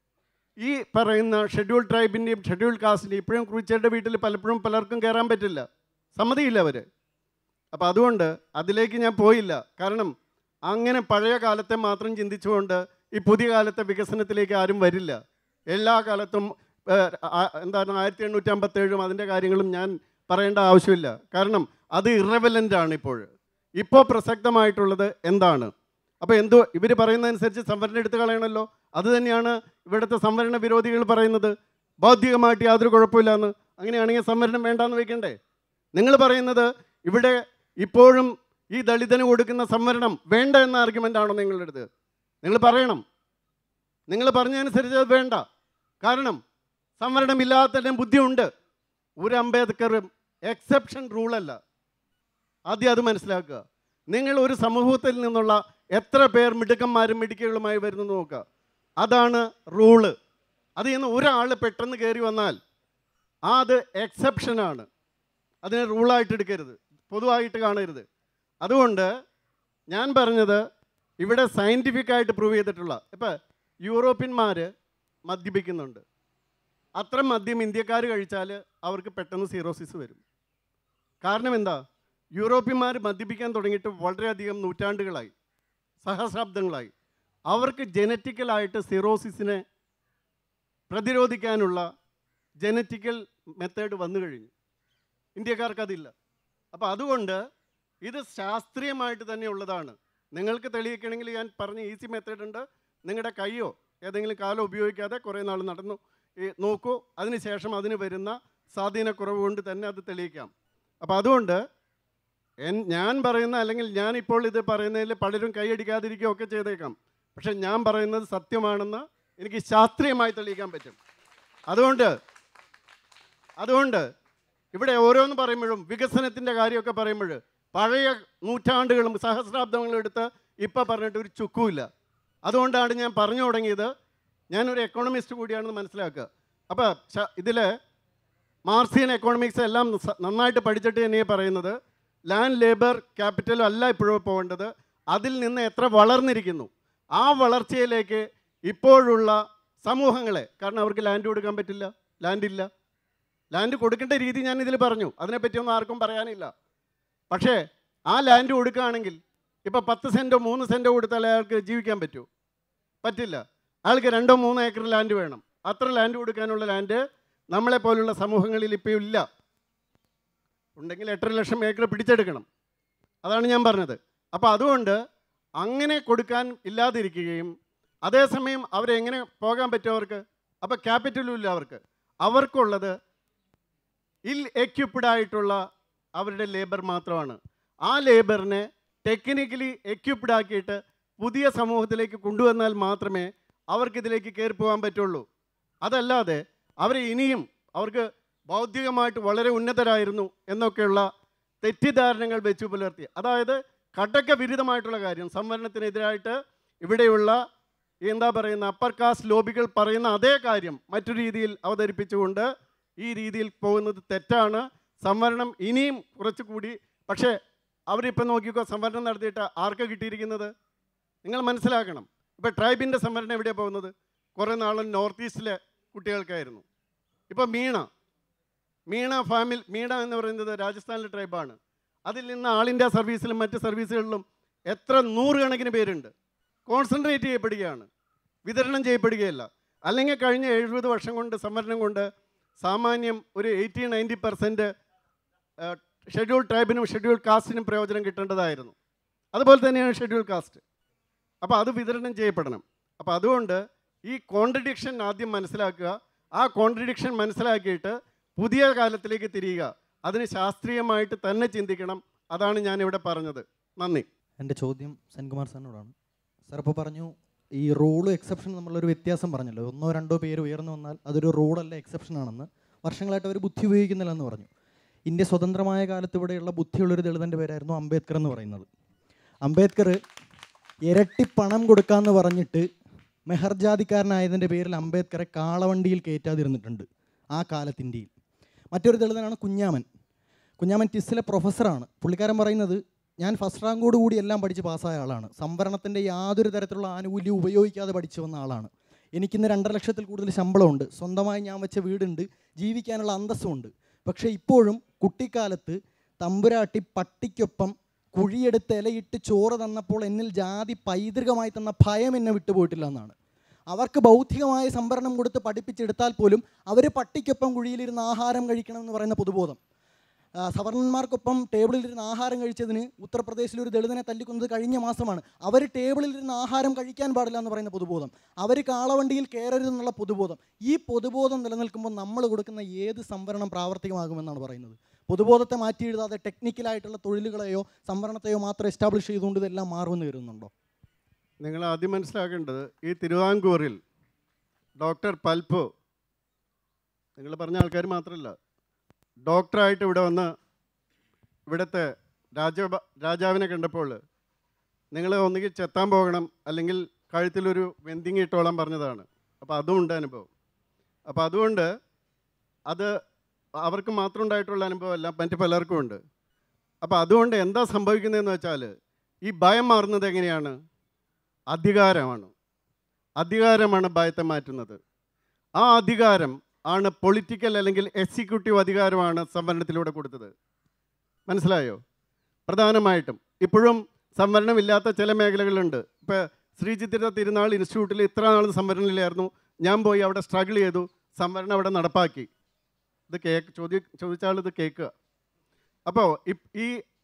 ഈ പറയുന്ന ഷെഡ്യൂൾ ട്രൈബിൻ്റെയും ഷെഡ്യൂൾ കാസ്റ്റിൻ്റെയും ഇപ്പോഴും ക്രൂച്ചയുടെ വീട്ടിൽ പലപ്പോഴും പലർക്കും കയറാൻ പറ്റില്ല സമ്മതിയില്ല അവർ അപ്പോൾ അതുകൊണ്ട് അതിലേക്ക് ഞാൻ പോയില്ല കാരണം അങ്ങനെ പഴയ കാലത്തെ മാത്രം ചിന്തിച്ചുകൊണ്ട് ഈ പുതിയ കാലത്തെ വികസനത്തിലേക്ക് ആരും വരില്ല എല്ലാ കാലത്തും ഏഹ്, ആ- എന്താണ് ആയിരത്തി എണ്ണൂറ്റി അമ്പത്തേഴും അതിൻ്റെ കാര്യങ്ങളും ഞാൻ പറയേണ്ട ആവശ്യമില്ല കാരണം അത് ഇറവലൻ്റ് ആണ് ഇപ്പോൾ ഇപ്പോൾ പ്രസക്തമായിട്ടുള്ളത് എന്താണ് അപ്പോൾ എന്തോ ഇവർ പറയുന്നതനുസരിച്ച് സംവരണം എടുത്തു കളയണമല്ലോ അത് തന്നെയാണ് ഇവിടുത്തെ സംവരണ വിരോധികൾ പറയുന്നത് ബൗദ്ധികമായിട്ട് യാതൊരു കുഴപ്പമില്ല എന്ന് അങ്ങനെയാണെങ്കിൽ സംവരണം വേണ്ടാന്ന് വെക്കണ്ടേ നിങ്ങൾ പറയുന്നത് ഇവിടെ ഇപ്പോഴും ഈ ദളിതന് കൊടുക്കുന്ന സംവരണം വേണ്ട എന്ന ആർഗ്യുമെൻ്റ് ആണോ നിങ്ങളുടെ അടുത്ത് നിങ്ങൾ പറയണം നിങ്ങൾ പറഞ്ഞതനുസരിച്ച് അത് വേണ്ട കാരണം സംവരണമില്ലാത്തതിനും ബുദ്ധിയുണ്ട് ഒരു അംബേദ്കറും എക്സെപ്ഷൻ റൂളല്ല ആദ്യം അത് മനസ്സിലാക്കുക നിങ്ങൾ ഒരു സമൂഹത്തിൽ നിന്നുള്ള എത്ര പേർ മിടുക്കന്മാരും മിടുക്കികളുമായി വരുന്നു നോക്കുക അതാണ് റൂള് അതിൽ നിന്ന് ഒരാൾ പെട്ടെന്ന് കയറി വന്നാൽ ആ അത് എക്സെപ്ഷനാണ് അതിനെ റൂളായിട്ട് എടുക്കരുത് പൊതുവായിട്ട് കാണരുത് അതുകൊണ്ട് ഞാൻ പറഞ്ഞത് ഇവിടെ സയൻറ്റിഫിക് ആയിട്ട് പ്രൂവ് ചെയ്തിട്ടുള്ള ഇപ്പം യൂറോപ്യന്മാർ മദ്യപിക്കുന്നുണ്ട് അത്ര മദ്യം ഇന്ത്യക്കാർ കഴിച്ചാൽ അവർക്ക് പെട്ടെന്ന് സീറോസിസ് വരും കാരണം എന്താ യൂറോപ്യന്മാർ മദ്യപിക്കാൻ തുടങ്ങിയിട്ട് വളരെയധികം നൂറ്റാണ്ടുകളായി സഹസ്രാബ്ദങ്ങളായി അവർക്ക് ജനറ്റിക്കലായിട്ട് സിറോസിസിനെ പ്രതിരോധിക്കാനുള്ള ജനറ്റിക്കൽ മെത്തേഡ് വന്നു കഴിഞ്ഞു ഇന്ത്യക്കാർക്ക് അതില്ല അപ്പോൾ അതുകൊണ്ട് ഇത് ശാസ്ത്രീയമായിട്ട് തന്നെ ഉള്ളതാണ് നിങ്ങൾക്ക് തെളിയിക്കണമെങ്കിൽ ഞാൻ പറഞ്ഞ ഈസി മെത്തേഡ് ഉണ്ട് നിങ്ങളുടെ കൈയോ ഏതെങ്കിലും കാലം ഉപയോഗിക്കാതെ കുറേ നാൾ നടന്നു ഈ നോക്കൂ അതിനുശേഷം അതിന് വരുന്ന സ്വാധീനക്കുറവ് കൊണ്ട് തന്നെ അത് തെളിയിക്കാം അപ്പോൾ അതുകൊണ്ട് എൻ ഞാൻ പറയുന്ന അല്ലെങ്കിൽ ഞാൻ ഇപ്പോൾ ഇത് പറയുന്നതിൽ പലരും കൈയടിക്കാതിരിക്കുകയൊക്കെ ചെയ്തേക്കാം പക്ഷെ ഞാൻ പറയുന്നത് സത്യമാണെന്ന് എനിക്ക് ശാസ്ത്രീയമായി തെളിയിക്കാൻ പറ്റും അതുകൊണ്ട് അതുകൊണ്ട് ഇവിടെ ഓരോന്ന് പറയുമ്പോഴും വികസനത്തിൻ്റെ കാര്യമൊക്കെ പറയുമ്പോൾ പഴയ നൂറ്റാണ്ടുകളും സഹസ്രാബ്ദങ്ങളും എടുത്ത് ഇപ്പം പറഞ്ഞിട്ട് ഒരു ചുക്കുമില്ല അതുകൊണ്ടാണ് ഞാൻ പറഞ്ഞു തുടങ്ങിയത് ഞാനൊരു എക്കോണമിസ്റ്റ് കൂടിയാണെന്ന് മനസ്സിലാക്കുക അപ്പോൾ ഇതിൽ മാർസിയൻ എക്കോണമിക്സ് എല്ലാം സ- നന്നായിട്ട് പഠിച്ചിട്ട് തന്നെയാണ് പറയുന്നത് ലാൻഡ് ലേബർ ക്യാപിറ്റലും അല്ല ഇപ്പോഴും പോകേണ്ടത് അതിൽ നിന്ന് എത്ര വളർന്നിരിക്കുന്നു ആ വളർച്ചയിലേക്ക് ഇപ്പോഴുള്ള സമൂഹങ്ങളെ കാരണം അവർക്ക് ലാൻഡ് കൊടുക്കാൻ പറ്റില്ല ലാൻഡ് ഇല്ല ലാൻഡ് കൊടുക്കേണ്ട രീതി ഞാൻ ഇതിൽ പറഞ്ഞു അതിനെപ്പറ്റിയൊന്നും ആർക്കും പറയാനില്ല പക്ഷേ ആ ലാൻഡ് കൊടുക്കുകയാണെങ്കിൽ ഇപ്പോൾ പത്ത് സെൻറ്റോ മൂന്ന് സെൻറ്റോ കൊടുത്താൽ അയാൾക്ക് ജീവിക്കാൻ പറ്റുമോ പറ്റില്ല അയാൾക്ക് രണ്ടോ മൂന്നോ ഏക്കർ ലാൻഡ് വേണം അത്ര ലാൻഡ് കൊടുക്കാനുള്ള ലാൻഡ് നമ്മളെ പോലുള്ള സമൂഹങ്ങളിൽ ഇപ്പോൾ ഇല്ല ഉണ്ടെങ്കിൽ എട്ടര ലക്ഷം ഏക്കർ പിടിച്ചെടുക്കണം അതാണ് ഞാൻ പറഞ്ഞത് അപ്പോൾ അതുകൊണ്ട് അങ്ങനെ കൊടുക്കാൻ ഇല്ലാതിരിക്കുകയും അതേസമയം അവരെങ്ങനെ പോകാൻ പറ്റും അവർക്ക് അപ്പോൾ ക്യാപിറ്റലും ഇല്ല അവർക്ക് അവർക്കുള്ളത് ഇൽ എക്യുപ്ഡ് ആയിട്ടുള്ള അവരുടെ ലേബർ മാത്രമാണ് ആ ലേബറിനെ ടെക്നിക്കലി എക്യുപ്ഡ് ആക്കിയിട്ട് പുതിയ സമൂഹത്തിലേക്ക് കൊണ്ടുവന്നാൽ മാത്രമേ അവർക്കിതിലേക്ക് കയറി പോകാൻ പറ്റുള്ളൂ അതല്ലാതെ അവരെ ഇനിയും അവർക്ക് ബൗദ്ധികമായിട്ട് വളരെ ഉന്നതരായിരുന്നു എന്നൊക്കെയുള്ള തെറ്റിദ്ധാരണകൾ വെച്ചു പുലർത്തി അതായത് കടക്ക വിരുദ്ധമായിട്ടുള്ള കാര്യം സംവരണത്തിനെതിരായിട്ട് ഇവിടെയുള്ള എന്താ പറയുന്ന അപ്പർ കാസ്റ്റ് ലോബികൾ പറയുന്ന അതേ കാര്യം മറ്റു രീതിയിൽ അവതരിപ്പിച്ചുകൊണ്ട് ഈ രീതിയിൽ പോകുന്നത് തെറ്റാണ് സംവരണം ഇനിയും കുറച്ചുകൂടി പക്ഷേ അവരിപ്പോൾ നോക്കിക്കോ സംവരണം നടത്തിയിട്ട് ആർക്ക് കിട്ടിയിരിക്കുന്നത് നിങ്ങൾ മനസ്സിലാക്കണം ഇപ്പോൾ ട്രൈബിൻ്റെ സംവരണം എവിടെയാണ് പോകുന്നത് കുറേ നാളും നോർത്ത് ഈസ്റ്റിലെ കുട്ടികൾക്കായിരുന്നു ഇപ്പോൾ മീണ മീണ ഫാമിൽ മീണ എന്ന് പറയുന്നത് രാജസ്ഥാനിലെ ട്രൈബാണ് അതിൽ നിന്ന് ആൾ ഇന്ത്യ സർവീസിലും മറ്റ് സർവീസുകളിലും എത്ര നൂറുകണക്കിന് പേരുണ്ട് കോൺസെൻട്രേറ്റ് ചെയ്യപ്പെടുകയാണ് വിതരണം ചെയ്യപ്പെടുകയല്ല അല്ലെങ്കിൽ കഴിഞ്ഞ എഴുപത് വർഷം കൊണ്ട് സംവരണം കൊണ്ട് സാമാന്യം ഒരു എയ്റ്റി നയൻറ്റി പെർസെൻറ്റ് ഷെഡ്യൂൾ ട്രൈബിനും ഷെഡ്യൂൾ കാസ്റ്റിനും പ്രയോജനം കിട്ടേണ്ടതായിരുന്നു അതുപോലെ തന്നെയാണ് ഷെഡ്യൂൾ കാസ്റ്റ് അപ്പോൾ അത് വിതരണം ചെയ്യപ്പെടണം അപ്പോൾ അതുകൊണ്ട് ഈ കോൺട്രഡിക്ഷൻ ആദ്യം മനസ്സിലാക്കുക ആ കോൺട്രഡിക്ഷൻ മനസ്സിലാക്കിയിട്ട് പുതിയ കാലത്തിലേക്ക് തിരിയുക അതിന് ശാസ്ത്രീയമായിട്ട് തന്നെ ചിന്തിക്കണം അതാണ് ഞാനിവിടെ പറഞ്ഞത് നന്ദി എൻ്റെ ചോദ്യം സെൻകുമാർ സാറിനോടാണ് സാർ ഇപ്പോൾ പറഞ്ഞു ഈ റൂളും എക്സെപ്ഷൻ തമ്മിലൊരു വ്യത്യാസം പറഞ്ഞല്ലോ ഒന്നോ രണ്ടോ പേര് ഉയർന്നു വന്നാൽ അതൊരു റൂളല്ല എക്സെപ്ഷൻ ആണെന്ന് വർഷങ്ങളായിട്ട് അവർ ബുദ്ധി ഉപയോഗിക്കുന്നില്ലെന്ന് പറഞ്ഞു ഇന്ത്യ സ്വതന്ത്രമായ കാലത്ത് ഇവിടെയുള്ള ബുദ്ധിയുള്ളൊരു ദളിതൻ്റെ പേരായിരുന്നു അംബേദ്കർ എന്ന് പറയുന്നത് അംബേദ്കർ ഇരട്ടി പണം കൊടുക്കാമെന്ന് പറഞ്ഞിട്ട് മെഹർജാതിക്കാരനായതിൻ്റെ പേരിൽ അംബേദ്കറെ കാളവണ്ടിയിൽ കയറ്റാതിരുന്നിട്ടുണ്ട് ആ കാലത്ത് ഇന്ത്യയിൽ മറ്റൊരു ദളിതനാണ് കുഞ്ഞാമൻ കുഞ്ഞാമൻ ടിസ്സിലെ പ്രൊഫസറാണ് പുള്ളിക്കാരൻ പറയുന്നത് ഞാൻ ഫസ്റ്റ് റാങ്കോട് കൂടി എല്ലാം പഠിച്ച് പാസ്സായ ആളാണ് സംവരണത്തിൻ്റെ യാതൊരു തരത്തിലുള്ള ആനുകൂല്യം ഉപയോഗിക്കാതെ പഠിച്ചു വന്ന ആളാണ് എനിക്കിന്ന് രണ്ടര ലക്ഷത്തിൽ കൂടുതൽ ശമ്പളമുണ്ട് സ്വന്തമായി ഞാൻ വെച്ച വീടുണ്ട് ജീവിക്കാനുള്ള അന്തസ്സുമുണ്ട് പക്ഷേ ഇപ്പോഴും കുട്ടിക്കാലത്ത് തമ്പുരാട്ടി പട്ടിക്കൊപ്പം കുഴിയെടുത്ത് ഇലയിട്ട് ചോറ് തന്നപ്പോൾ എന്നിൽ ജാതി പൈതൃകമായി തന്ന ഭയം എന്നെ വിട്ടുപോയിട്ടില്ല എന്നാണ് അവർക്ക് ബൗദ്ധികമായ സംവരണം കൊടുത്ത് പഠിപ്പിച്ചെടുത്താൽ പോലും അവർ പട്ടിക്കൊപ്പം കുഴിയിലിരുന്ന് ആഹാരം കഴിക്കണം എന്ന് പറയുന്ന പൊതുബോധം ആ, സവർണന്മാർക്കൊപ്പം ടേബിളിലിരുന്ന് ആഹാരം കഴിച്ചതിന് ഉത്തർപ്രദേശിൽ ഒരു ദളിതനെ തല്ലിക്കൊന്നത് കഴിഞ്ഞ മാസമാണ് അവർ ടേബിളിലിരുന്ന് ആഹാരം കഴിക്കാൻ പാടില്ല എന്ന് പറയുന്ന പൊതുബോധം അവർ കാളവണ്ടിയിൽ കയറരുതെന്നുള്ള പൊതുബോധം ഈ പൊതുബോധം നിലനിൽക്കുമ്പോൾ നമ്മൾ കൊടുക്കുന്ന ഏത് സംവരണം പ്രാവർത്തികമാകുമെന്നാണ് പറയുന്നത് പൊതുബോധത്തെ മാറ്റി എഴുതാതെ ടെക്നിക്കലായിട്ടുള്ള തൊഴിലുകളെയോ സംവരണത്തെയോ മാത്രം എസ്റ്റാബ്ലിഷ് ചെയ്തുകൊണ്ട് ഇതെല്ലാം മാറുമെന്ന് കരുതുന്നുണ്ടോ നിങ്ങൾ ആദ്യം മനസ്സിലാക്കേണ്ടത് ഈ തിരുവാങ്കൂറിൽ ഡോക്ടർ പൽപ്പോ നിങ്ങൾ പറഞ്ഞ ആൾക്കാർ മാത്രമല്ല ഡോക്ടറായിട്ട് ഇവിടെ വന്ന് ഇവിടുത്തെ രാജ രാജാവിനെ കണ്ടപ്പോൾ നിങ്ങൾ ഒന്നുകിൽ ചെത്താൻ പോകണം അല്ലെങ്കിൽ കഴുത്തിലൊരു വെന്തിങ് ഇട്ടോളാൻ പറഞ്ഞതാണ് അപ്പോൾ അതും ഉണ്ട് അനുഭവം അപ്പോൾ അതുകൊണ്ട് അത് അവർക്ക് മാത്രം ഉണ്ടായിട്ടുള്ള അനുഭവമല്ല മറ്റ് പലർക്കും ഉണ്ട് അപ്പോൾ അതുകൊണ്ട് എന്താ സംഭവിക്കുന്നതെന്ന് വെച്ചാൽ ഈ ഭയം മാറുന്നത് എങ്ങനെയാണ് അധികാരമാണ് അധികാരമാണ് ഭയത്തെ മാറ്റുന്നത് ആ അധികാരം ആണ് പൊളിറ്റിക്കൽ അല്ലെങ്കിൽ എക്സിക്യൂട്ടീവ് അധികാരമാണ് സംവരണത്തിലൂടെ കൊടുത്തത് മനസ്സിലായോ പ്രധാനമായിട്ടും ഇപ്പോഴും സംവരണമില്ലാത്ത ചില മേഖലകളുണ്ട് ഇപ്പോൾ ശ്രീചിത്തിര തിരുനാൾ ഇൻസ്റ്റിറ്റ്യൂട്ടിൽ ഇത്ര നാൾ സംവരണമില്ലായിരുന്നു ഞാൻ പോയി അവിടെ സ്ട്രഗിൾ ചെയ്തു സംവരണം അവിടെ നടപ്പാക്കി ഇത് കേക്ക് ചോദ്യ ചോദിച്ചാൽ ഇത് കേൾക്കുക അപ്പോൾ ഈ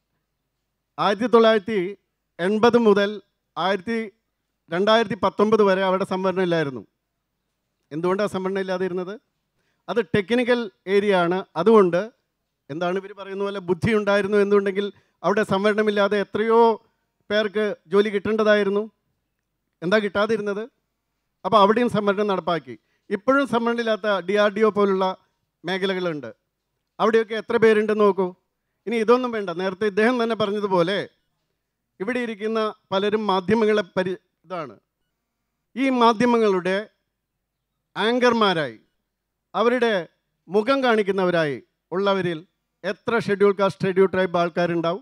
ആയിരത്തി തൊള്ളായിരത്തി എൺപത് മുതൽ ആയിരത്തി രണ്ടായിരത്തി പത്തൊമ്പത് വരെ അവിടെ സംവരണം ഇല്ലായിരുന്നു എന്തുകൊണ്ടാണ് സംവരണം ഇല്ലാതിരുന്നത് അത് ടെക്നിക്കൽ ഏരിയ ആണ് അതുകൊണ്ട് എന്താണ് ഇവർ പറയുന്ന പോലെ ബുദ്ധി ഉണ്ടായിരുന്നു എന്നുണ്ടെങ്കിൽ അവിടെ സംവരണമില്ലാതെ എത്രയോ പേർക്ക് ജോലി കിട്ടേണ്ടതായിരുന്നു എന്താ കിട്ടാതിരുന്നത് അപ്പോൾ അവിടെയും സംവരണം നടപ്പാക്കി ഇപ്പോഴും സംവരണമില്ലാത്ത ഡി ആർ ഡി ഒ പോലുള്ള മേഖലകളുണ്ട് അവിടെയൊക്കെ എത്ര പേരുണ്ടെന്ന് നോക്കൂ ഇനി ഇതൊന്നും വേണ്ട നേരത്തെ ഇദ്ദേഹം തന്നെ പറഞ്ഞതുപോലെ ഇവിടെ ഇരിക്കുന്ന പലരും മാധ്യമങ്ങളെ പരി ഇതാണ് ഈ മാധ്യമങ്ങളുടെ ആങ്കർമാരായി അവരുടെ മുഖം കാണിക്കുന്നവരായി ഉള്ളവരിൽ എത്ര ഷെഡ്യൂൾ കാസ്റ്റ് ഷെഡ്യൂൾ ട്രൈബ് ആൾക്കാരുണ്ടാവും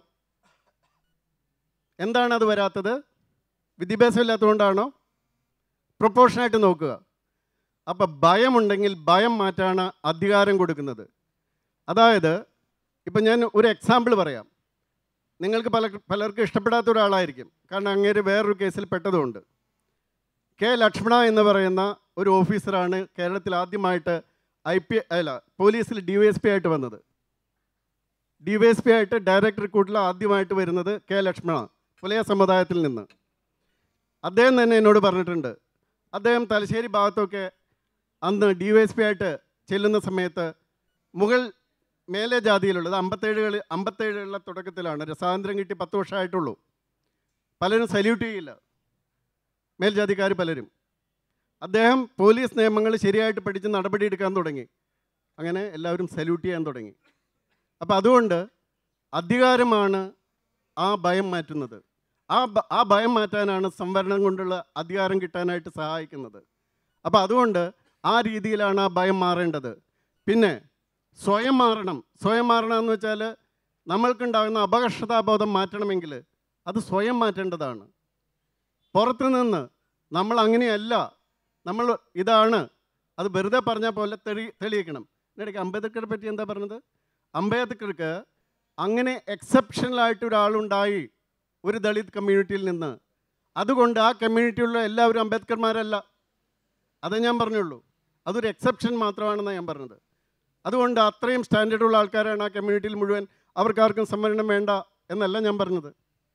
എന്താണ് അത് വരാത്തത് വിദ്യാഭ്യാസം ഇല്ലാത്തതുകൊണ്ടാണോ പ്രൊപ്പോർഷനായിട്ട് നോക്കുക അപ്പം ഭയമുണ്ടെങ്കിൽ ഭയം മാറ്റാണ് അധികാരം കൊടുക്കുന്നത് അതായത് ഇപ്പം ഞാൻ ഒരു എക്സാമ്പിൾ പറയാം നിങ്ങൾക്ക് പല പലർക്കും ഇഷ്ടപ്പെടാത്ത ഒരാളായിരിക്കും കാരണം അങ്ങേര് വേറൊരു കേസിൽ പെട്ടതുകൊണ്ട് കെ ലക്ഷ്മണ എന്ന് പറയുന്ന ഒരു ഓഫീസറാണ് കേരളത്തിൽ ആദ്യമായിട്ട് ഐ പി അല്ല പോലീസിൽ ഡി വൈ എസ് പി ആയിട്ട് വന്നത് ഡി വൈ എസ് പി ആയിട്ട് ഡയറക്ട് റിക്രൂട്ടിൽ ആദ്യമായിട്ട് വരുന്നത് കെ ലക്ഷ്മണ പുലയ സമുദായത്തിൽ നിന്ന് അദ്ദേഹം തന്നെ എന്നോട് പറഞ്ഞിട്ടുണ്ട് അദ്ദേഹം തലശ്ശേരി ഭാഗത്തൊക്കെ അന്ന് ഡി വൈ എസ് പി ആയിട്ട് ചെല്ലുന്ന സമയത്ത് മുകൾ മേലെ ജാതിയിലുള്ളത് അമ്പത്തേഴുകൾ അമ്പത്തേഴുകളുടെ തുടക്കത്തിലാണ് രസാന്തരം കിട്ടി പത്ത് വർഷമായിട്ടുള്ളൂ പലരും സല്യൂട്ട് ചെയ്യില്ല മേൽജാതിക്കാർ പലരും അദ്ദേഹം പോലീസ് നിയമങ്ങൾ ശരിയായിട്ട് പഠിച്ച് നടപടിയെടുക്കാൻ തുടങ്ങി അങ്ങനെ എല്ലാവരും സല്യൂട്ട് ചെയ്യാൻ തുടങ്ങി അപ്പോൾ അതുകൊണ്ട് അധികാരമാണ് ആ ഭയം മാറ്റുന്നത് ആ ഭ- ആ ഭയം മാറ്റാനാണ് സംവരണം കൊണ്ടുള്ള അധികാരം കിട്ടാനായിട്ട് സഹായിക്കുന്നത് അപ്പോൾ അതുകൊണ്ട് ആ രീതിയിലാണ് ആ ഭയം മാറേണ്ടത് പിന്നെ സ്വയം മാറണം സ്വയം മാറണം എന്ന് വെച്ചാൽ നമ്മൾക്കുണ്ടാകുന്ന അപകർഷതാബോധം മാറ്റണമെങ്കിൽ അത് സ്വയം മാറ്റേണ്ടതാണ് പുറത്തു നിന്ന് നമ്മൾ അങ്ങനെയല്ല നമ്മൾ ഇതാണ് അത് വെറുതെ പറഞ്ഞ പോലെ തെളി തെളിയിക്കണം ഇടയ്ക്ക് അംബേദ്കറെ പറ്റി എന്താ പറഞ്ഞത് അംബേദ്കർക്ക് അങ്ങനെ എക്സെപ്ഷണലായിട്ട് ഒരാളുണ്ടായി ഒരു ദളിത് കമ്മ്യൂണിറ്റിയിൽ നിന്ന് അതുകൊണ്ട് ആ കമ്മ്യൂണിറ്റിയിലുള്ള എല്ലാവരും അംബേദ്കർമാരല്ല അതേ ഞാൻ പറഞ്ഞുള്ളൂ അതൊരു എക്സെപ്ഷൻ മാത്രമാണെന്നാണ് ഞാൻ പറഞ്ഞത് അതുകൊണ്ട് അത്രയും സ്റ്റാൻഡേർഡുള്ള ആൾക്കാരാണ് ആ കമ്മ്യൂണിറ്റിയിൽ മുഴുവൻ അവർക്കാർക്കും സംവരണം വേണ്ട എന്നല്ല ഞാൻ പറഞ്ഞത്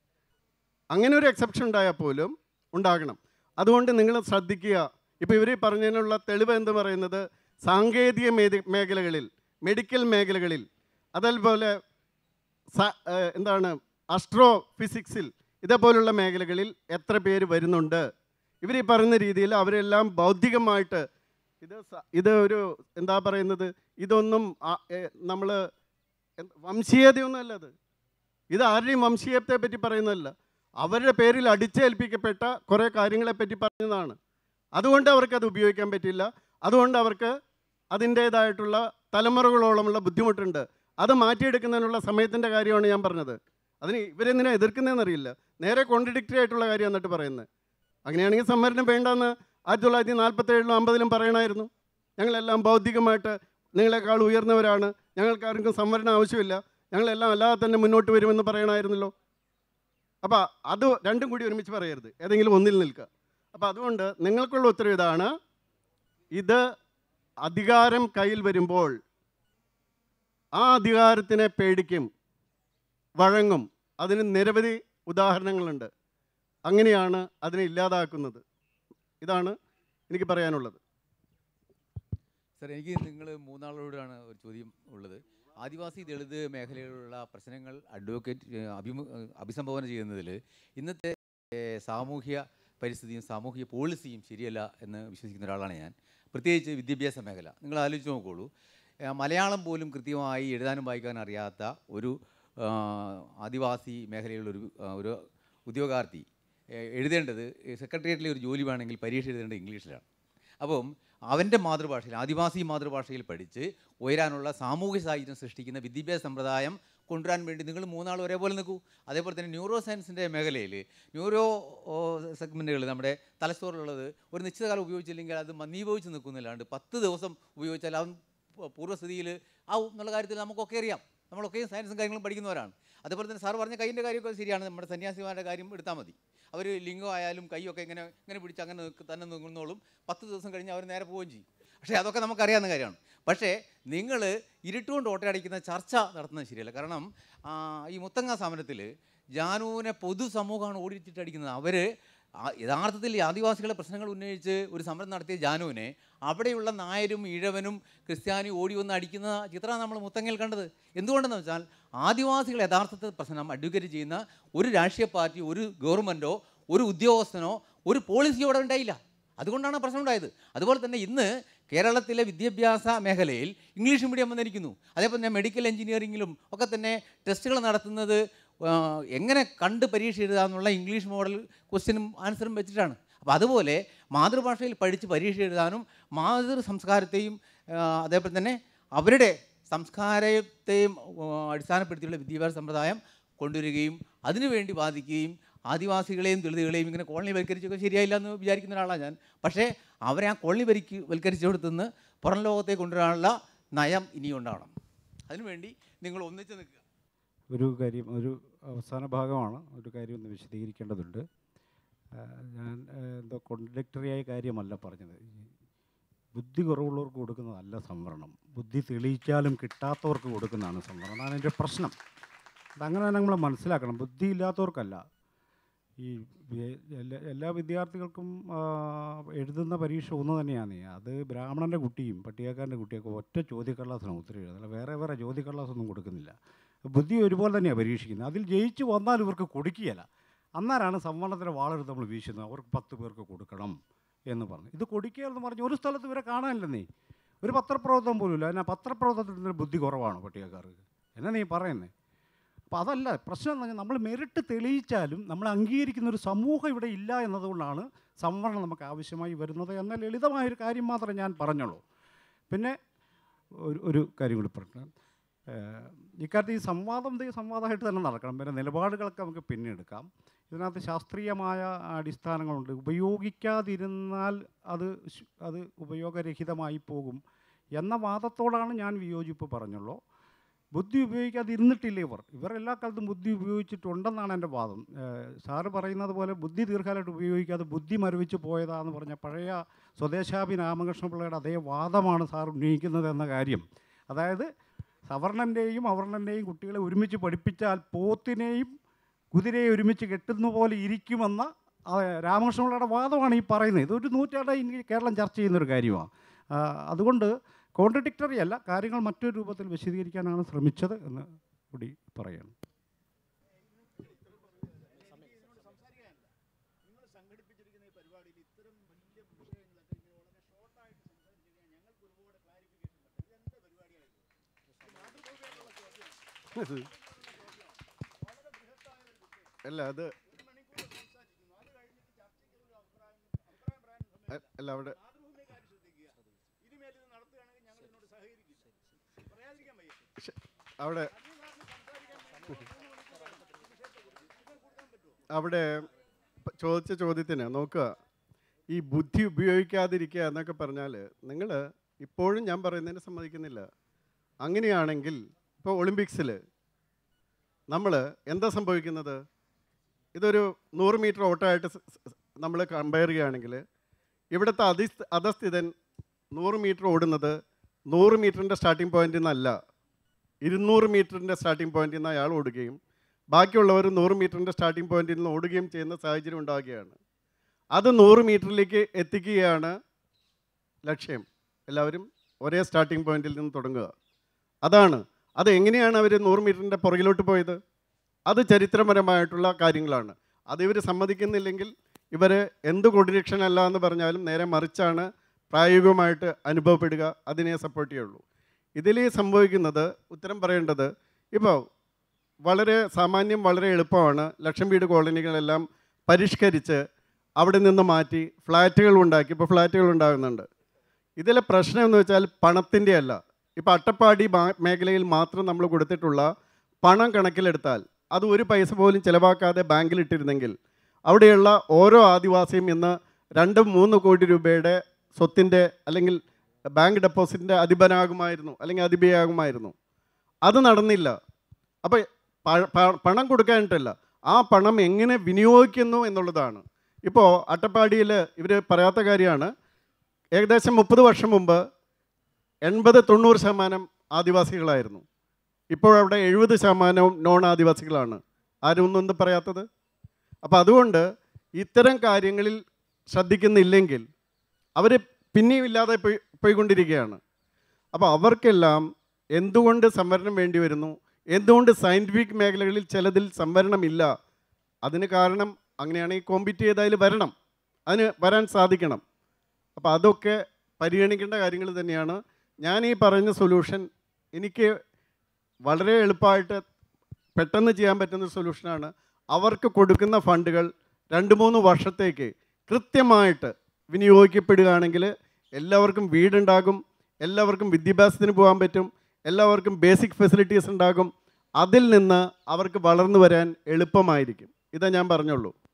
അങ്ങനെ ഒരു എക്സെപ്ഷൻ ഉണ്ടായാൽ പോലും ഉണ്ടാകണം അതുകൊണ്ട് നിങ്ങൾ ശ്രദ്ധിക്കുക ഇപ്പോൾ ഇവർ പറഞ്ഞതിനുള്ള തെളിവ് എന്ന് പറയുന്നത് സാങ്കേതിക മേധ- മേഖലകളിൽ മെഡിക്കൽ മേഖലകളിൽ അതേപോലെ സ- ഏഹ് എന്താണ് അസ്ട്രോ ഫിസിക്സിൽ ഇതേപോലുള്ള മേഖലകളിൽ എത്ര പേര് വരുന്നുണ്ട് ഇവർ ഈ പറയുന്ന രീതിയിൽ അവരെല്ലാം ബൗദ്ധികമായിട്ട് ഇത് സ- ഇത് ഒരു എന്താ പറയുന്നത് ഇതൊന്നും നമ്മൾ വംശീയതയൊന്നും അല്ല അത് ഇത് ആരുടെയും വംശീയത്തെ പറ്റി പറയുന്നതല്ല അവരുടെ പേരിൽ അടിച്ചേൽപ്പിക്കപ്പെട്ട കുറേ കാര്യങ്ങളെ പറ്റി പറഞ്ഞതാണ് അതുകൊണ്ട് അവർക്ക് അത് ഉപയോഗിക്കാൻ പറ്റില്ല അതുകൊണ്ട് അവർക്ക് അതിൻ്റേതായിട്ടുള്ള തലമുറകളോളമുള്ള ബുദ്ധിമുട്ടുണ്ട് അത് മാറ്റിയെടുക്കുന്നതിനുള്ള സമയത്തിൻ്റെ കാര്യമാണ് ഞാൻ പറഞ്ഞത് അതിന് ഇവരെന്തിനാ എതിർക്കുന്നതെന്നറിയില്ല നേരെ കോൺട്രഡിക്റ്ററി ആയിട്ടുള്ള കാര്യം എന്നിട്ട് പറയുന്നത് അങ്ങനെയാണെങ്കിൽ സംവരണം വേണ്ടെന്ന് ആയിരത്തി തൊള്ളായിരത്തി നാൽപ്പത്തേഴിലും അമ്പതിലും പറയണമായിരുന്നു ഞങ്ങളെല്ലാം ബൗദ്ധികമായിട്ട് നിങ്ങളെക്കാൾ ഉയർന്നവരാണ് ഞങ്ങൾക്ക് ആർക്കും സംവരണം ആവശ്യമില്ല ഞങ്ങളെല്ലാം അല്ലാതെ തന്നെ മുന്നോട്ട് വരുമെന്ന് പറയണമായിരുന്നല്ലോ അപ്പോൾ അത് രണ്ടും കൂടി ഒരുമിച്ച് പറയരുത് ഏതെങ്കിലും ഒന്നിൽ നിൽക്കുക അപ്പോൾ അതുകൊണ്ട് നിങ്ങൾക്കുള്ള ഉത്തരവ് ഇതാണ് ഇത് അധികാരം കയ്യിൽ വരുമ്പോൾ ആ അധികാരത്തിനെ പേടിക്കും വഴങ്ങും അതിന് നിരവധി ഉദാഹരണങ്ങളുണ്ട് അങ്ങനെയാണ് അതിനെ ഇല്ലാതാക്കുന്നത് ഇതാണ് എനിക്ക് പറയാനുള്ളത് സാർ എനിക്ക് നിങ്ങൾ മൂന്നാളോടാണ് ഒരു ചോദ്യം ഉള്ളത് ആദിവാസി ദളിത് മേഖലയിലുള്ള പ്രശ്നങ്ങൾ അഡ്വക്കേറ്റ് ഏഹ്, അഭിമു ഏഹ്, അഭിസംബോധന ചെയ്യുന്നതിൽ ഇന്നത്തെ ഏഹ്, സാമൂഹ്യ പരിസ്ഥിതിയും സാമൂഹിക പോളിസിയും ശരിയല്ല എന്ന് വിശ്വസിക്കുന്ന ഒരാളാണ് ഞാൻ പ്രത്യേകിച്ച് വിദ്യാഭ്യാസ മേഖല നിങ്ങൾ ആലോചിച്ച് നോക്കുകയുള്ളൂ ഏഹ്, മലയാളം പോലും കൃത്യമായി എഴുതാനും വായിക്കാനും അറിയാത്ത ഒരു ആഹ്, ആദിവാസി മേഖലയിലുള്ളൊരു ആഹ്, ഒരു ഉദ്യോഗാർത്ഥി ഏഹ്, എഴുതേണ്ടത് സെക്രട്ടേറിയറ്റിലെ ഒരു ജോലി വേണമെങ്കിൽ പരീക്ഷ എഴുതേണ്ടത് ഇംഗ്ലീഷിലാണ് അപ്പം അവൻ്റെ മാതൃഭാഷയിൽ ആദിവാസി മാതൃഭാഷയിൽ പഠിച്ച് ഉയരാനുള്ള സാമൂഹ്യ സാഹിത്യം സൃഷ്ടിക്കുന്ന വിദ്യാഭ്യാസ സമ്പ്രദായം കൊണ്ടുവരാൻ വേണ്ടി നിങ്ങൾ മൂന്നാൾ ഒരേപോലെ നിൽക്കൂ അതേപോലെ തന്നെ ന്യൂറോ സയൻസിൻ്റെ മേഖലയിൽ ന്യൂറോ സെഗ്മെൻറ്റുകൾ നമ്മുടെ തലച്ചോറിലുള്ളത് ഒരു നിശ്ചിത കാലം ഉപയോഗിച്ചില്ലെങ്കിൽ അത് മന്ദീഭവിച്ച് നിൽക്കുന്നില്ലാണ്ട് പത്ത് ദിവസം ഉപയോഗിച്ചാൽ അവൻ പൂ- പൂർവ്വസ്ഥിതിയിൽ ആവും എന്നുള്ള കാര്യത്തിൽ നമുക്കൊക്കെ അറിയാം നമ്മളൊക്കെയും സയൻസും കാര്യങ്ങളും പഠിക്കുന്നവരാണ് അതേപോലെ തന്നെ സാർ പറഞ്ഞ കൈയിൻ്റെ കാര്യമൊക്കെ ശരിയാണ് നമ്മുടെ സന്യാസിമാരുടെ കാര്യം എടുത്താൽ മതി അവർ ലിംഗം ആയാലും കൈയൊക്കെ ഇങ്ങനെ ഇങ്ങനെ പിടിച്ച് അങ്ങനെ നിൽക്ക് തന്നെ നിന്നോളും പത്ത് ദിവസം കഴിഞ്ഞ് അവർ നേരെ പോവുകയും ചെയ്യും പക്ഷേ അതൊക്കെ നമുക്കറിയാവുന്ന കാര്യമാണ് പക്ഷേ നിങ്ങൾ ഇരുട്ടുകൊണ്ട് ഓട്ടയടിക്കുന്ന ചർച്ച നടത്തുന്നത് ശരിയല്ല കാരണം ആ, ഈ മുത്തങ്ങ സമരത്തിൽ ജാനുവിനെ പൊതുസമൂഹമാണ് ഓടിച്ചിട്ട് അടിക്കുന്നത് അവർ യഥാർത്ഥത്തിൽ ഈ ആദിവാസികളെ പ്രശ്നങ്ങൾ ഉന്നയിച്ച് ഒരു സമരം നടത്തിയ ജാനുവിനെ അവിടെയുള്ള നായരും ഈഴവനും ക്രിസ്ത്യാനിയും ഓടി വന്ന് അടിക്കുന്ന ചിത്രമാണ് നമ്മൾ മുത്തങ്ങയിൽ കണ്ടത് എന്തുകൊണ്ടെന്ന് വെച്ചാൽ ആദിവാസികൾ യഥാർത്ഥത്തിൽ പ്രശ്നം അഡ്വക്കേറ്റ് ചെയ്യുന്ന ഒരു രാഷ്ട്രീയ പാർട്ടി ഒരു ഗവൺമെൻറ്റോ ഒരു ഉദ്യോഗസ്ഥനോ ഒരു പോളിസിയോ അവിടെ ഉണ്ടായില്ല അതുകൊണ്ടാണ് പ്രശ്നം ഉണ്ടായത് അതുപോലെ തന്നെ ഇന്ന് കേരളത്തിലെ വിദ്യാഭ്യാസ മേഖലയിൽ ഇംഗ്ലീഷ് മീഡിയം വന്നിരിക്കുന്നു അതേപോലെ തന്നെ മെഡിക്കൽ എഞ്ചിനീയറിങ്ങിലും ഒക്കെ തന്നെ ടെസ്റ്റുകൾ നടത്തുന്നത് ആ, എങ്ങനെ കണ്ട് പരീക്ഷ എഴുതാമെന്നുള്ള ഇംഗ്ലീഷ് മോഡൽ ക്വസ്റ്റ്യനും ആൻസറും വെച്ചിട്ടാണ് അപ്പോൾ അതുപോലെ മാതൃഭാഷയിൽ പഠിച്ച് പരീക്ഷ എഴുതാനും മാതൃ സംസ്കാരത്തെയും ആ, അതേപോലെ തന്നെ അവരുടെ സംസ്കാരത്തെയും ആ, അടിസ്ഥാനപ്പെടുത്തിയുള്ള വിദ്യാഭ്യാസ സമ്പ്രദായം കൊണ്ടുവരികയും അതിനുവേണ്ടി വാദിക്കുകയും ആദിവാസികളെയും ദളിതുകളെയും ഇങ്ങനെ കോളനി വൽക്കരിച്ചൊക്കെ ശരിയായില്ല എന്ന് വിചാരിക്കുന്ന ഒരാളാണ് ഞാൻ പക്ഷേ അവരെ ആ കോളനി വരിക്ക് വൽക്കരിച്ചെടുത്തുനിന്ന് പുറം ലോകത്തെ കൊണ്ടുവരാനുള്ള നയം ഇനിയും ഉണ്ടാവണം അതിനുവേണ്ടി നിങ്ങൾ ഒന്നിച്ച് നിൽക്കുക ഒരു കാര്യം ഒരു അവസാന ഭാഗമാണ് ഒരു കാര്യം ഒന്ന് വിശദീകരിക്കേണ്ടതുണ്ട് ആ, ഞാൻ ആ, എന്തോ കോൺട്രഡിക്ടറി ആയ കാര്യമല്ല പറഞ്ഞത് ഈ ബുദ്ധി കുറവുള്ളവർക്ക് കൊടുക്കുന്നതല്ല സംവരണം ബുദ്ധി തെളിയിച്ചാലും കിട്ടാത്തവർക്ക് കൊടുക്കുന്നതാണ് സംവരണം അതാണ് എൻ്റെ പ്രശ്നം അതങ്ങനെ തന്നെ നമ്മൾ മനസ്സിലാക്കണം ബുദ്ധി ഇല്ലാത്തവർക്കല്ല ഈ വി- എല്ലാ എല്ലാ വിദ്യാർത്ഥികൾക്കും ആ, എഴുതുന്ന പരീക്ഷ ഒന്ന് തന്നെയാണ് അത് ബ്രാഹ്മണൻ്റെ കുട്ടിയും പട്ടികക്കാരൻ്റെ കുട്ടിയൊക്കെ ഒറ്റ ചോദ്യക്കടലാസിനാണ് ഉത്തരം എഴുതുന്നത് അല്ല വേറെ വേറെ ചോദ്യക്കടലാസൊന്നും കൊടുക്കുന്നില്ല ബുദ്ധി ഒരുപോലെ തന്നെയാണ് പരീക്ഷിക്കുന്നത് അതിൽ ജയിച്ചു വന്നാൽ ഇവർക്ക് കൊടുക്കുകയില്ല അന്നേരമാണ് സംവരണത്തിൻ്റെ വാളെടുത്ത് നമ്മൾ വീശുന്നത് അവർക്ക് പത്ത് പേർക്ക് കൊടുക്കണം എന്ന് പറഞ്ഞു ഇത് കൊടുക്കുക എന്ന് പറഞ്ഞ് ഒരു സ്ഥലത്ത് ഇവരെ കാണാനില്ലെന്നേ ഒരു പത്രപ്രവർത്തനം പോലും ഇല്ല എന്നാൽ പത്രപ്രവർത്തനത്തിന് ബുദ്ധി കുറവാണ് പട്ടികക്കാർക്ക് എന്നാ നീ പറയുന്നത് അപ്പോൾ അതല്ല പ്രശ്നം എന്ന് പറഞ്ഞാൽ നമ്മൾ മെറിറ്റ് തെളിയിച്ചാലും നമ്മൾ അംഗീകരിക്കുന്ന ഒരു സമൂഹം ഇവിടെ ഇല്ല എന്നതുകൊണ്ടാണ് സംവരണം നമുക്ക് ആവശ്യമായി വരുന്നത് എന്ന ലളിതമായൊരു കാര്യം മാത്രമേ ഞാൻ പറഞ്ഞുള്ളൂ പിന്നെ ഒരു ഒരു കാര്യം കൂടി പറഞ്ഞു ഏഹ് ഇക്കാര്യത്തിൽ ഈ സംവാദം ഇത് സംവാദമായിട്ട് തന്നെ നടക്കണം പിന്നെ നിലപാടുകളൊക്കെ നമുക്ക് പിന്നെ എടുക്കാം ഇതിനകത്ത് ശാസ്ത്രീയമായ അടിസ്ഥാനങ്ങളുണ്ട് ഉപയോഗിക്കാതിരുന്നാൽ അത് ശ്- അത് ഉപയോഗരഹിതമായി പോകും എന്ന വാദത്തോടാണ് ഞാൻ വിയോജിപ്പ് പറഞ്ഞുള്ളൂ ബുദ്ധി ഉപയോഗിക്കാതിരുന്നിട്ടില്ല ഇവർ ഇവർ എല്ലാ കാലത്തും ബുദ്ധി ഉപയോഗിച്ചിട്ടുണ്ടെന്നാണ് എൻ്റെ വാദം ഏഹ് സാറ് പറയുന്നത് പോലെ ബുദ്ധി ദീർഘകാലമായിട്ട് ഉപയോഗിക്കാതെ ബുദ്ധി മരവിച്ച് പോയതാന്ന് പറഞ്ഞ പഴയ സ്വദേശാഭി രാമകൃഷ്ണപിള്ളയുടെ അതേ വാദമാണ് സാർ ഉന്നയിക്കുന്നത് എന്ന കാര്യം അതായത് സവർണൻ്റെയും അവർണൻ്റെയും കുട്ടികളെ ഒരുമിച്ച് പഠിപ്പിച്ചാൽ പോത്തിനെയും കുതിരയെ ഒരുമിച്ച് കെട്ടുന്ന പോലെ ഇരിക്കുമെന്ന ആ, രാമകൃഷ്ണപിള്ളയുടെ വാദമാണ് ഈ പറയുന്നത് ഇതൊരു നൂറ്റാണ്ടായി ഇനി കേരളം ചർച്ച ചെയ്യുന്നൊരു കാര്യമാണ് ആ, അതുകൊണ്ട് കോൺട്രഡിക്ടറി അല്ല കാര്യങ്ങൾ മറ്റൊരു രൂപത്തിൽ വിശദീകരിക്കാനാണ് ശ്രമിച്ചത് എന്ന് കൂടി പറയണം അല്ല അത് അ- അല്ല അവിടെ ശ- അവിടെ അവിടെ പ- ചോദിച്ച ചോദ്യത്തിന് നോക്കുക ഈ ബുദ്ധി ഉപയോഗിക്കാതിരിക്കുക എന്നൊക്കെ പറഞ്ഞാൽ നിങ്ങൾ ഇപ്പോഴും ഞാൻ പറയുന്നതിന് സമ്മതിക്കുന്നില്ല അങ്ങനെയാണെങ്കിൽ ഇപ്പോൾ ഒളിമ്പിക്സിൽ നമ്മൾ എന്താ സംഭവിക്കുന്നത് ഇതൊരു നൂറ് മീറ്റർ ഓട്ടമായിട്ട് നമ്മൾ കമ്പയർ ചെയ്യുകയാണെങ്കിൽ ഇവിടുത്തെ അധി അധസ്ഥിതൻ നൂറ് മീറ്റർ ഓടുന്നത് നൂറ് മീറ്ററിൻ്റെ സ്റ്റാർട്ടിംഗ് പോയിന്റിൽ നിന്നല്ല ഇരുന്നൂറ് മീറ്ററിൻ്റെ സ്റ്റാർട്ടിംഗ് പോയിന്റിൽ നിന്ന് അയാൾ ഓടുകയും ബാക്കിയുള്ളവർ നൂറ് മീറ്ററിൻ്റെ സ്റ്റാർട്ടിംഗ് പോയിന്റിൽ നിന്ന് ഓടുകയും ചെയ്യുന്ന സാഹചര്യം ഉണ്ടാവുകയാണ് അത് നൂറ് മീറ്ററിലേക്ക് എത്തിക്കുകയാണ് ലക്ഷ്യം എല്ലാവരും ഒരേ സ്റ്റാർട്ടിംഗ് പോയിന്റിൽ നിന്ന് തുടങ്ങുക അതാണ് അത് എങ്ങനെയാണ് അവർ നൂറ് മീറ്ററിൻ്റെ പുറകിലോട്ട് പോയത് അത് ചരിത്രപരമായിട്ടുള്ള കാര്യങ്ങളാണ് അത് ഇവർ സമ്മതിക്കുന്നില്ലെങ്കിൽ ഇവർ എന്ത് കോർഡിനേഷൻ അല്ല എന്ന് പറഞ്ഞാലും നേരെ മറിച്ചാണ് പ്രായോഗികമായിട്ട് അനുഭവപ്പെടുക അതിനെ സപ്പോർട്ട് ചെയ്യുള്ളൂ ഇതിൽ സംഭവിക്കുന്നത് ഉത്തരം പറയേണ്ടത് ഇപ്പോൾ വളരെ സാമാന്യം വളരെ എളുപ്പമാണ് ലക്ഷം വീട് കോളനികളെല്ലാം പരിഷ്കരിച്ച് അവിടെ നിന്ന് മാറ്റി ഫ്ലാറ്റുകൾ ഉണ്ടാക്കി ഇപ്പോൾ ഫ്ലാറ്റുകൾ ഉണ്ടാകുന്നുണ്ട് ഇതിലെ പ്രശ്നം എന്ന് വെച്ചാൽ പണത്തിൻ്റെ അല്ല ഇപ്പോൾ അട്ടപ്പാടി മാ- മേഖലയിൽ മാത്രം നമ്മൾ കൊടുത്തിട്ടുള്ള പണം കണക്കിലെടുത്താൽ അത് ഒരു പൈസ പോലും ചിലവാക്കാതെ ബാങ്കിലിട്ടിരുന്നെങ്കിൽ അവിടെയുള്ള ഓരോ ആദിവാസിയും ഇന്ന് രണ്ട് മൂന്ന് കോടി രൂപയുടെ സ്വത്തിൻ്റെ അല്ലെങ്കിൽ ബാങ്ക് ഡെപ്പോസിറ്റിൻ്റെ അധിപനാകുമായിരുന്നു അല്ലെങ്കിൽ അധിപയാകുമായിരുന്നു അത് നടന്നില്ല അപ്പോൾ പണം കൊടുക്കാനിട്ടല്ല ആ പണം എങ്ങനെ വിനിയോഗിക്കുന്നു എന്നുള്ളതാണ് ഇപ്പോൾ അട്ടപ്പാടിയിൽ ഇവർ പറയാത്ത കാര്യമാണ് ഏകദേശം മുപ്പത് വർഷം മുമ്പ് എൺപത് തൊണ്ണൂറ് ശതമാനം ആദിവാസികളായിരുന്നു ഇപ്പോഴവിടെ എഴുപത് ശതമാനവും നോൺ ആദിവാസികളാണ് ആരും ഒന്നും എന്ത് പറയാത്തത് അപ്പോൾ അതുകൊണ്ട് ഇത്തരം കാര്യങ്ങളിൽ ശ്രദ്ധിക്കുന്നില്ലെങ്കിൽ അവർ പിന്നെയും ഇല്ലാതെ പോയി പോയിക്കൊണ്ടിരിക്കുകയാണ് അപ്പോൾ അവർക്കെല്ലാം എന്തുകൊണ്ട് സംവരണം വേണ്ടി വരുന്നു എന്തുകൊണ്ട് സയൻറ്റിഫിക് മേഖലകളിൽ ചിലതിൽ സംവരണമില്ല അതിന് കാരണം അങ്ങനെയാണെങ്കിൽ കോമ്പീറ്റ് ചെയ്താൽ വരണം അതിന് വരാൻ സാധിക്കണം അപ്പോൾ അതൊക്കെ പരിഗണിക്കേണ്ട കാര്യങ്ങൾ തന്നെയാണ് ഞാൻ ഈ പറഞ്ഞ സൊല്യൂഷൻ എനിക്ക് വളരെ എളുപ്പമായിട്ട് പെട്ടെന്ന് ചെയ്യാൻ പറ്റുന്ന സൊല്യൂഷനാണ് അവർക്ക് കൊടുക്കുന്ന ഫണ്ടുകൾ രണ്ട് മൂന്ന് വർഷത്തേക്ക് കൃത്യമായിട്ട് വിനിയോഗിക്കപ്പെടുകയാണെങ്കിൽ എല്ലാവർക്കും വീടുണ്ടാകും എല്ലാവർക്കും വിദ്യാഭ്യാസത്തിന് പോകാൻ പറ്റും എല്ലാവർക്കും ബേസിക് ഫെസിലിറ്റീസ് ഉണ്ടാകും അതിൽ നിന്ന് അവർക്ക് വളർന്നു വരാൻ എളുപ്പമായിരിക്കും ഇതാ ഞാൻ പറഞ്ഞുള്ളൂ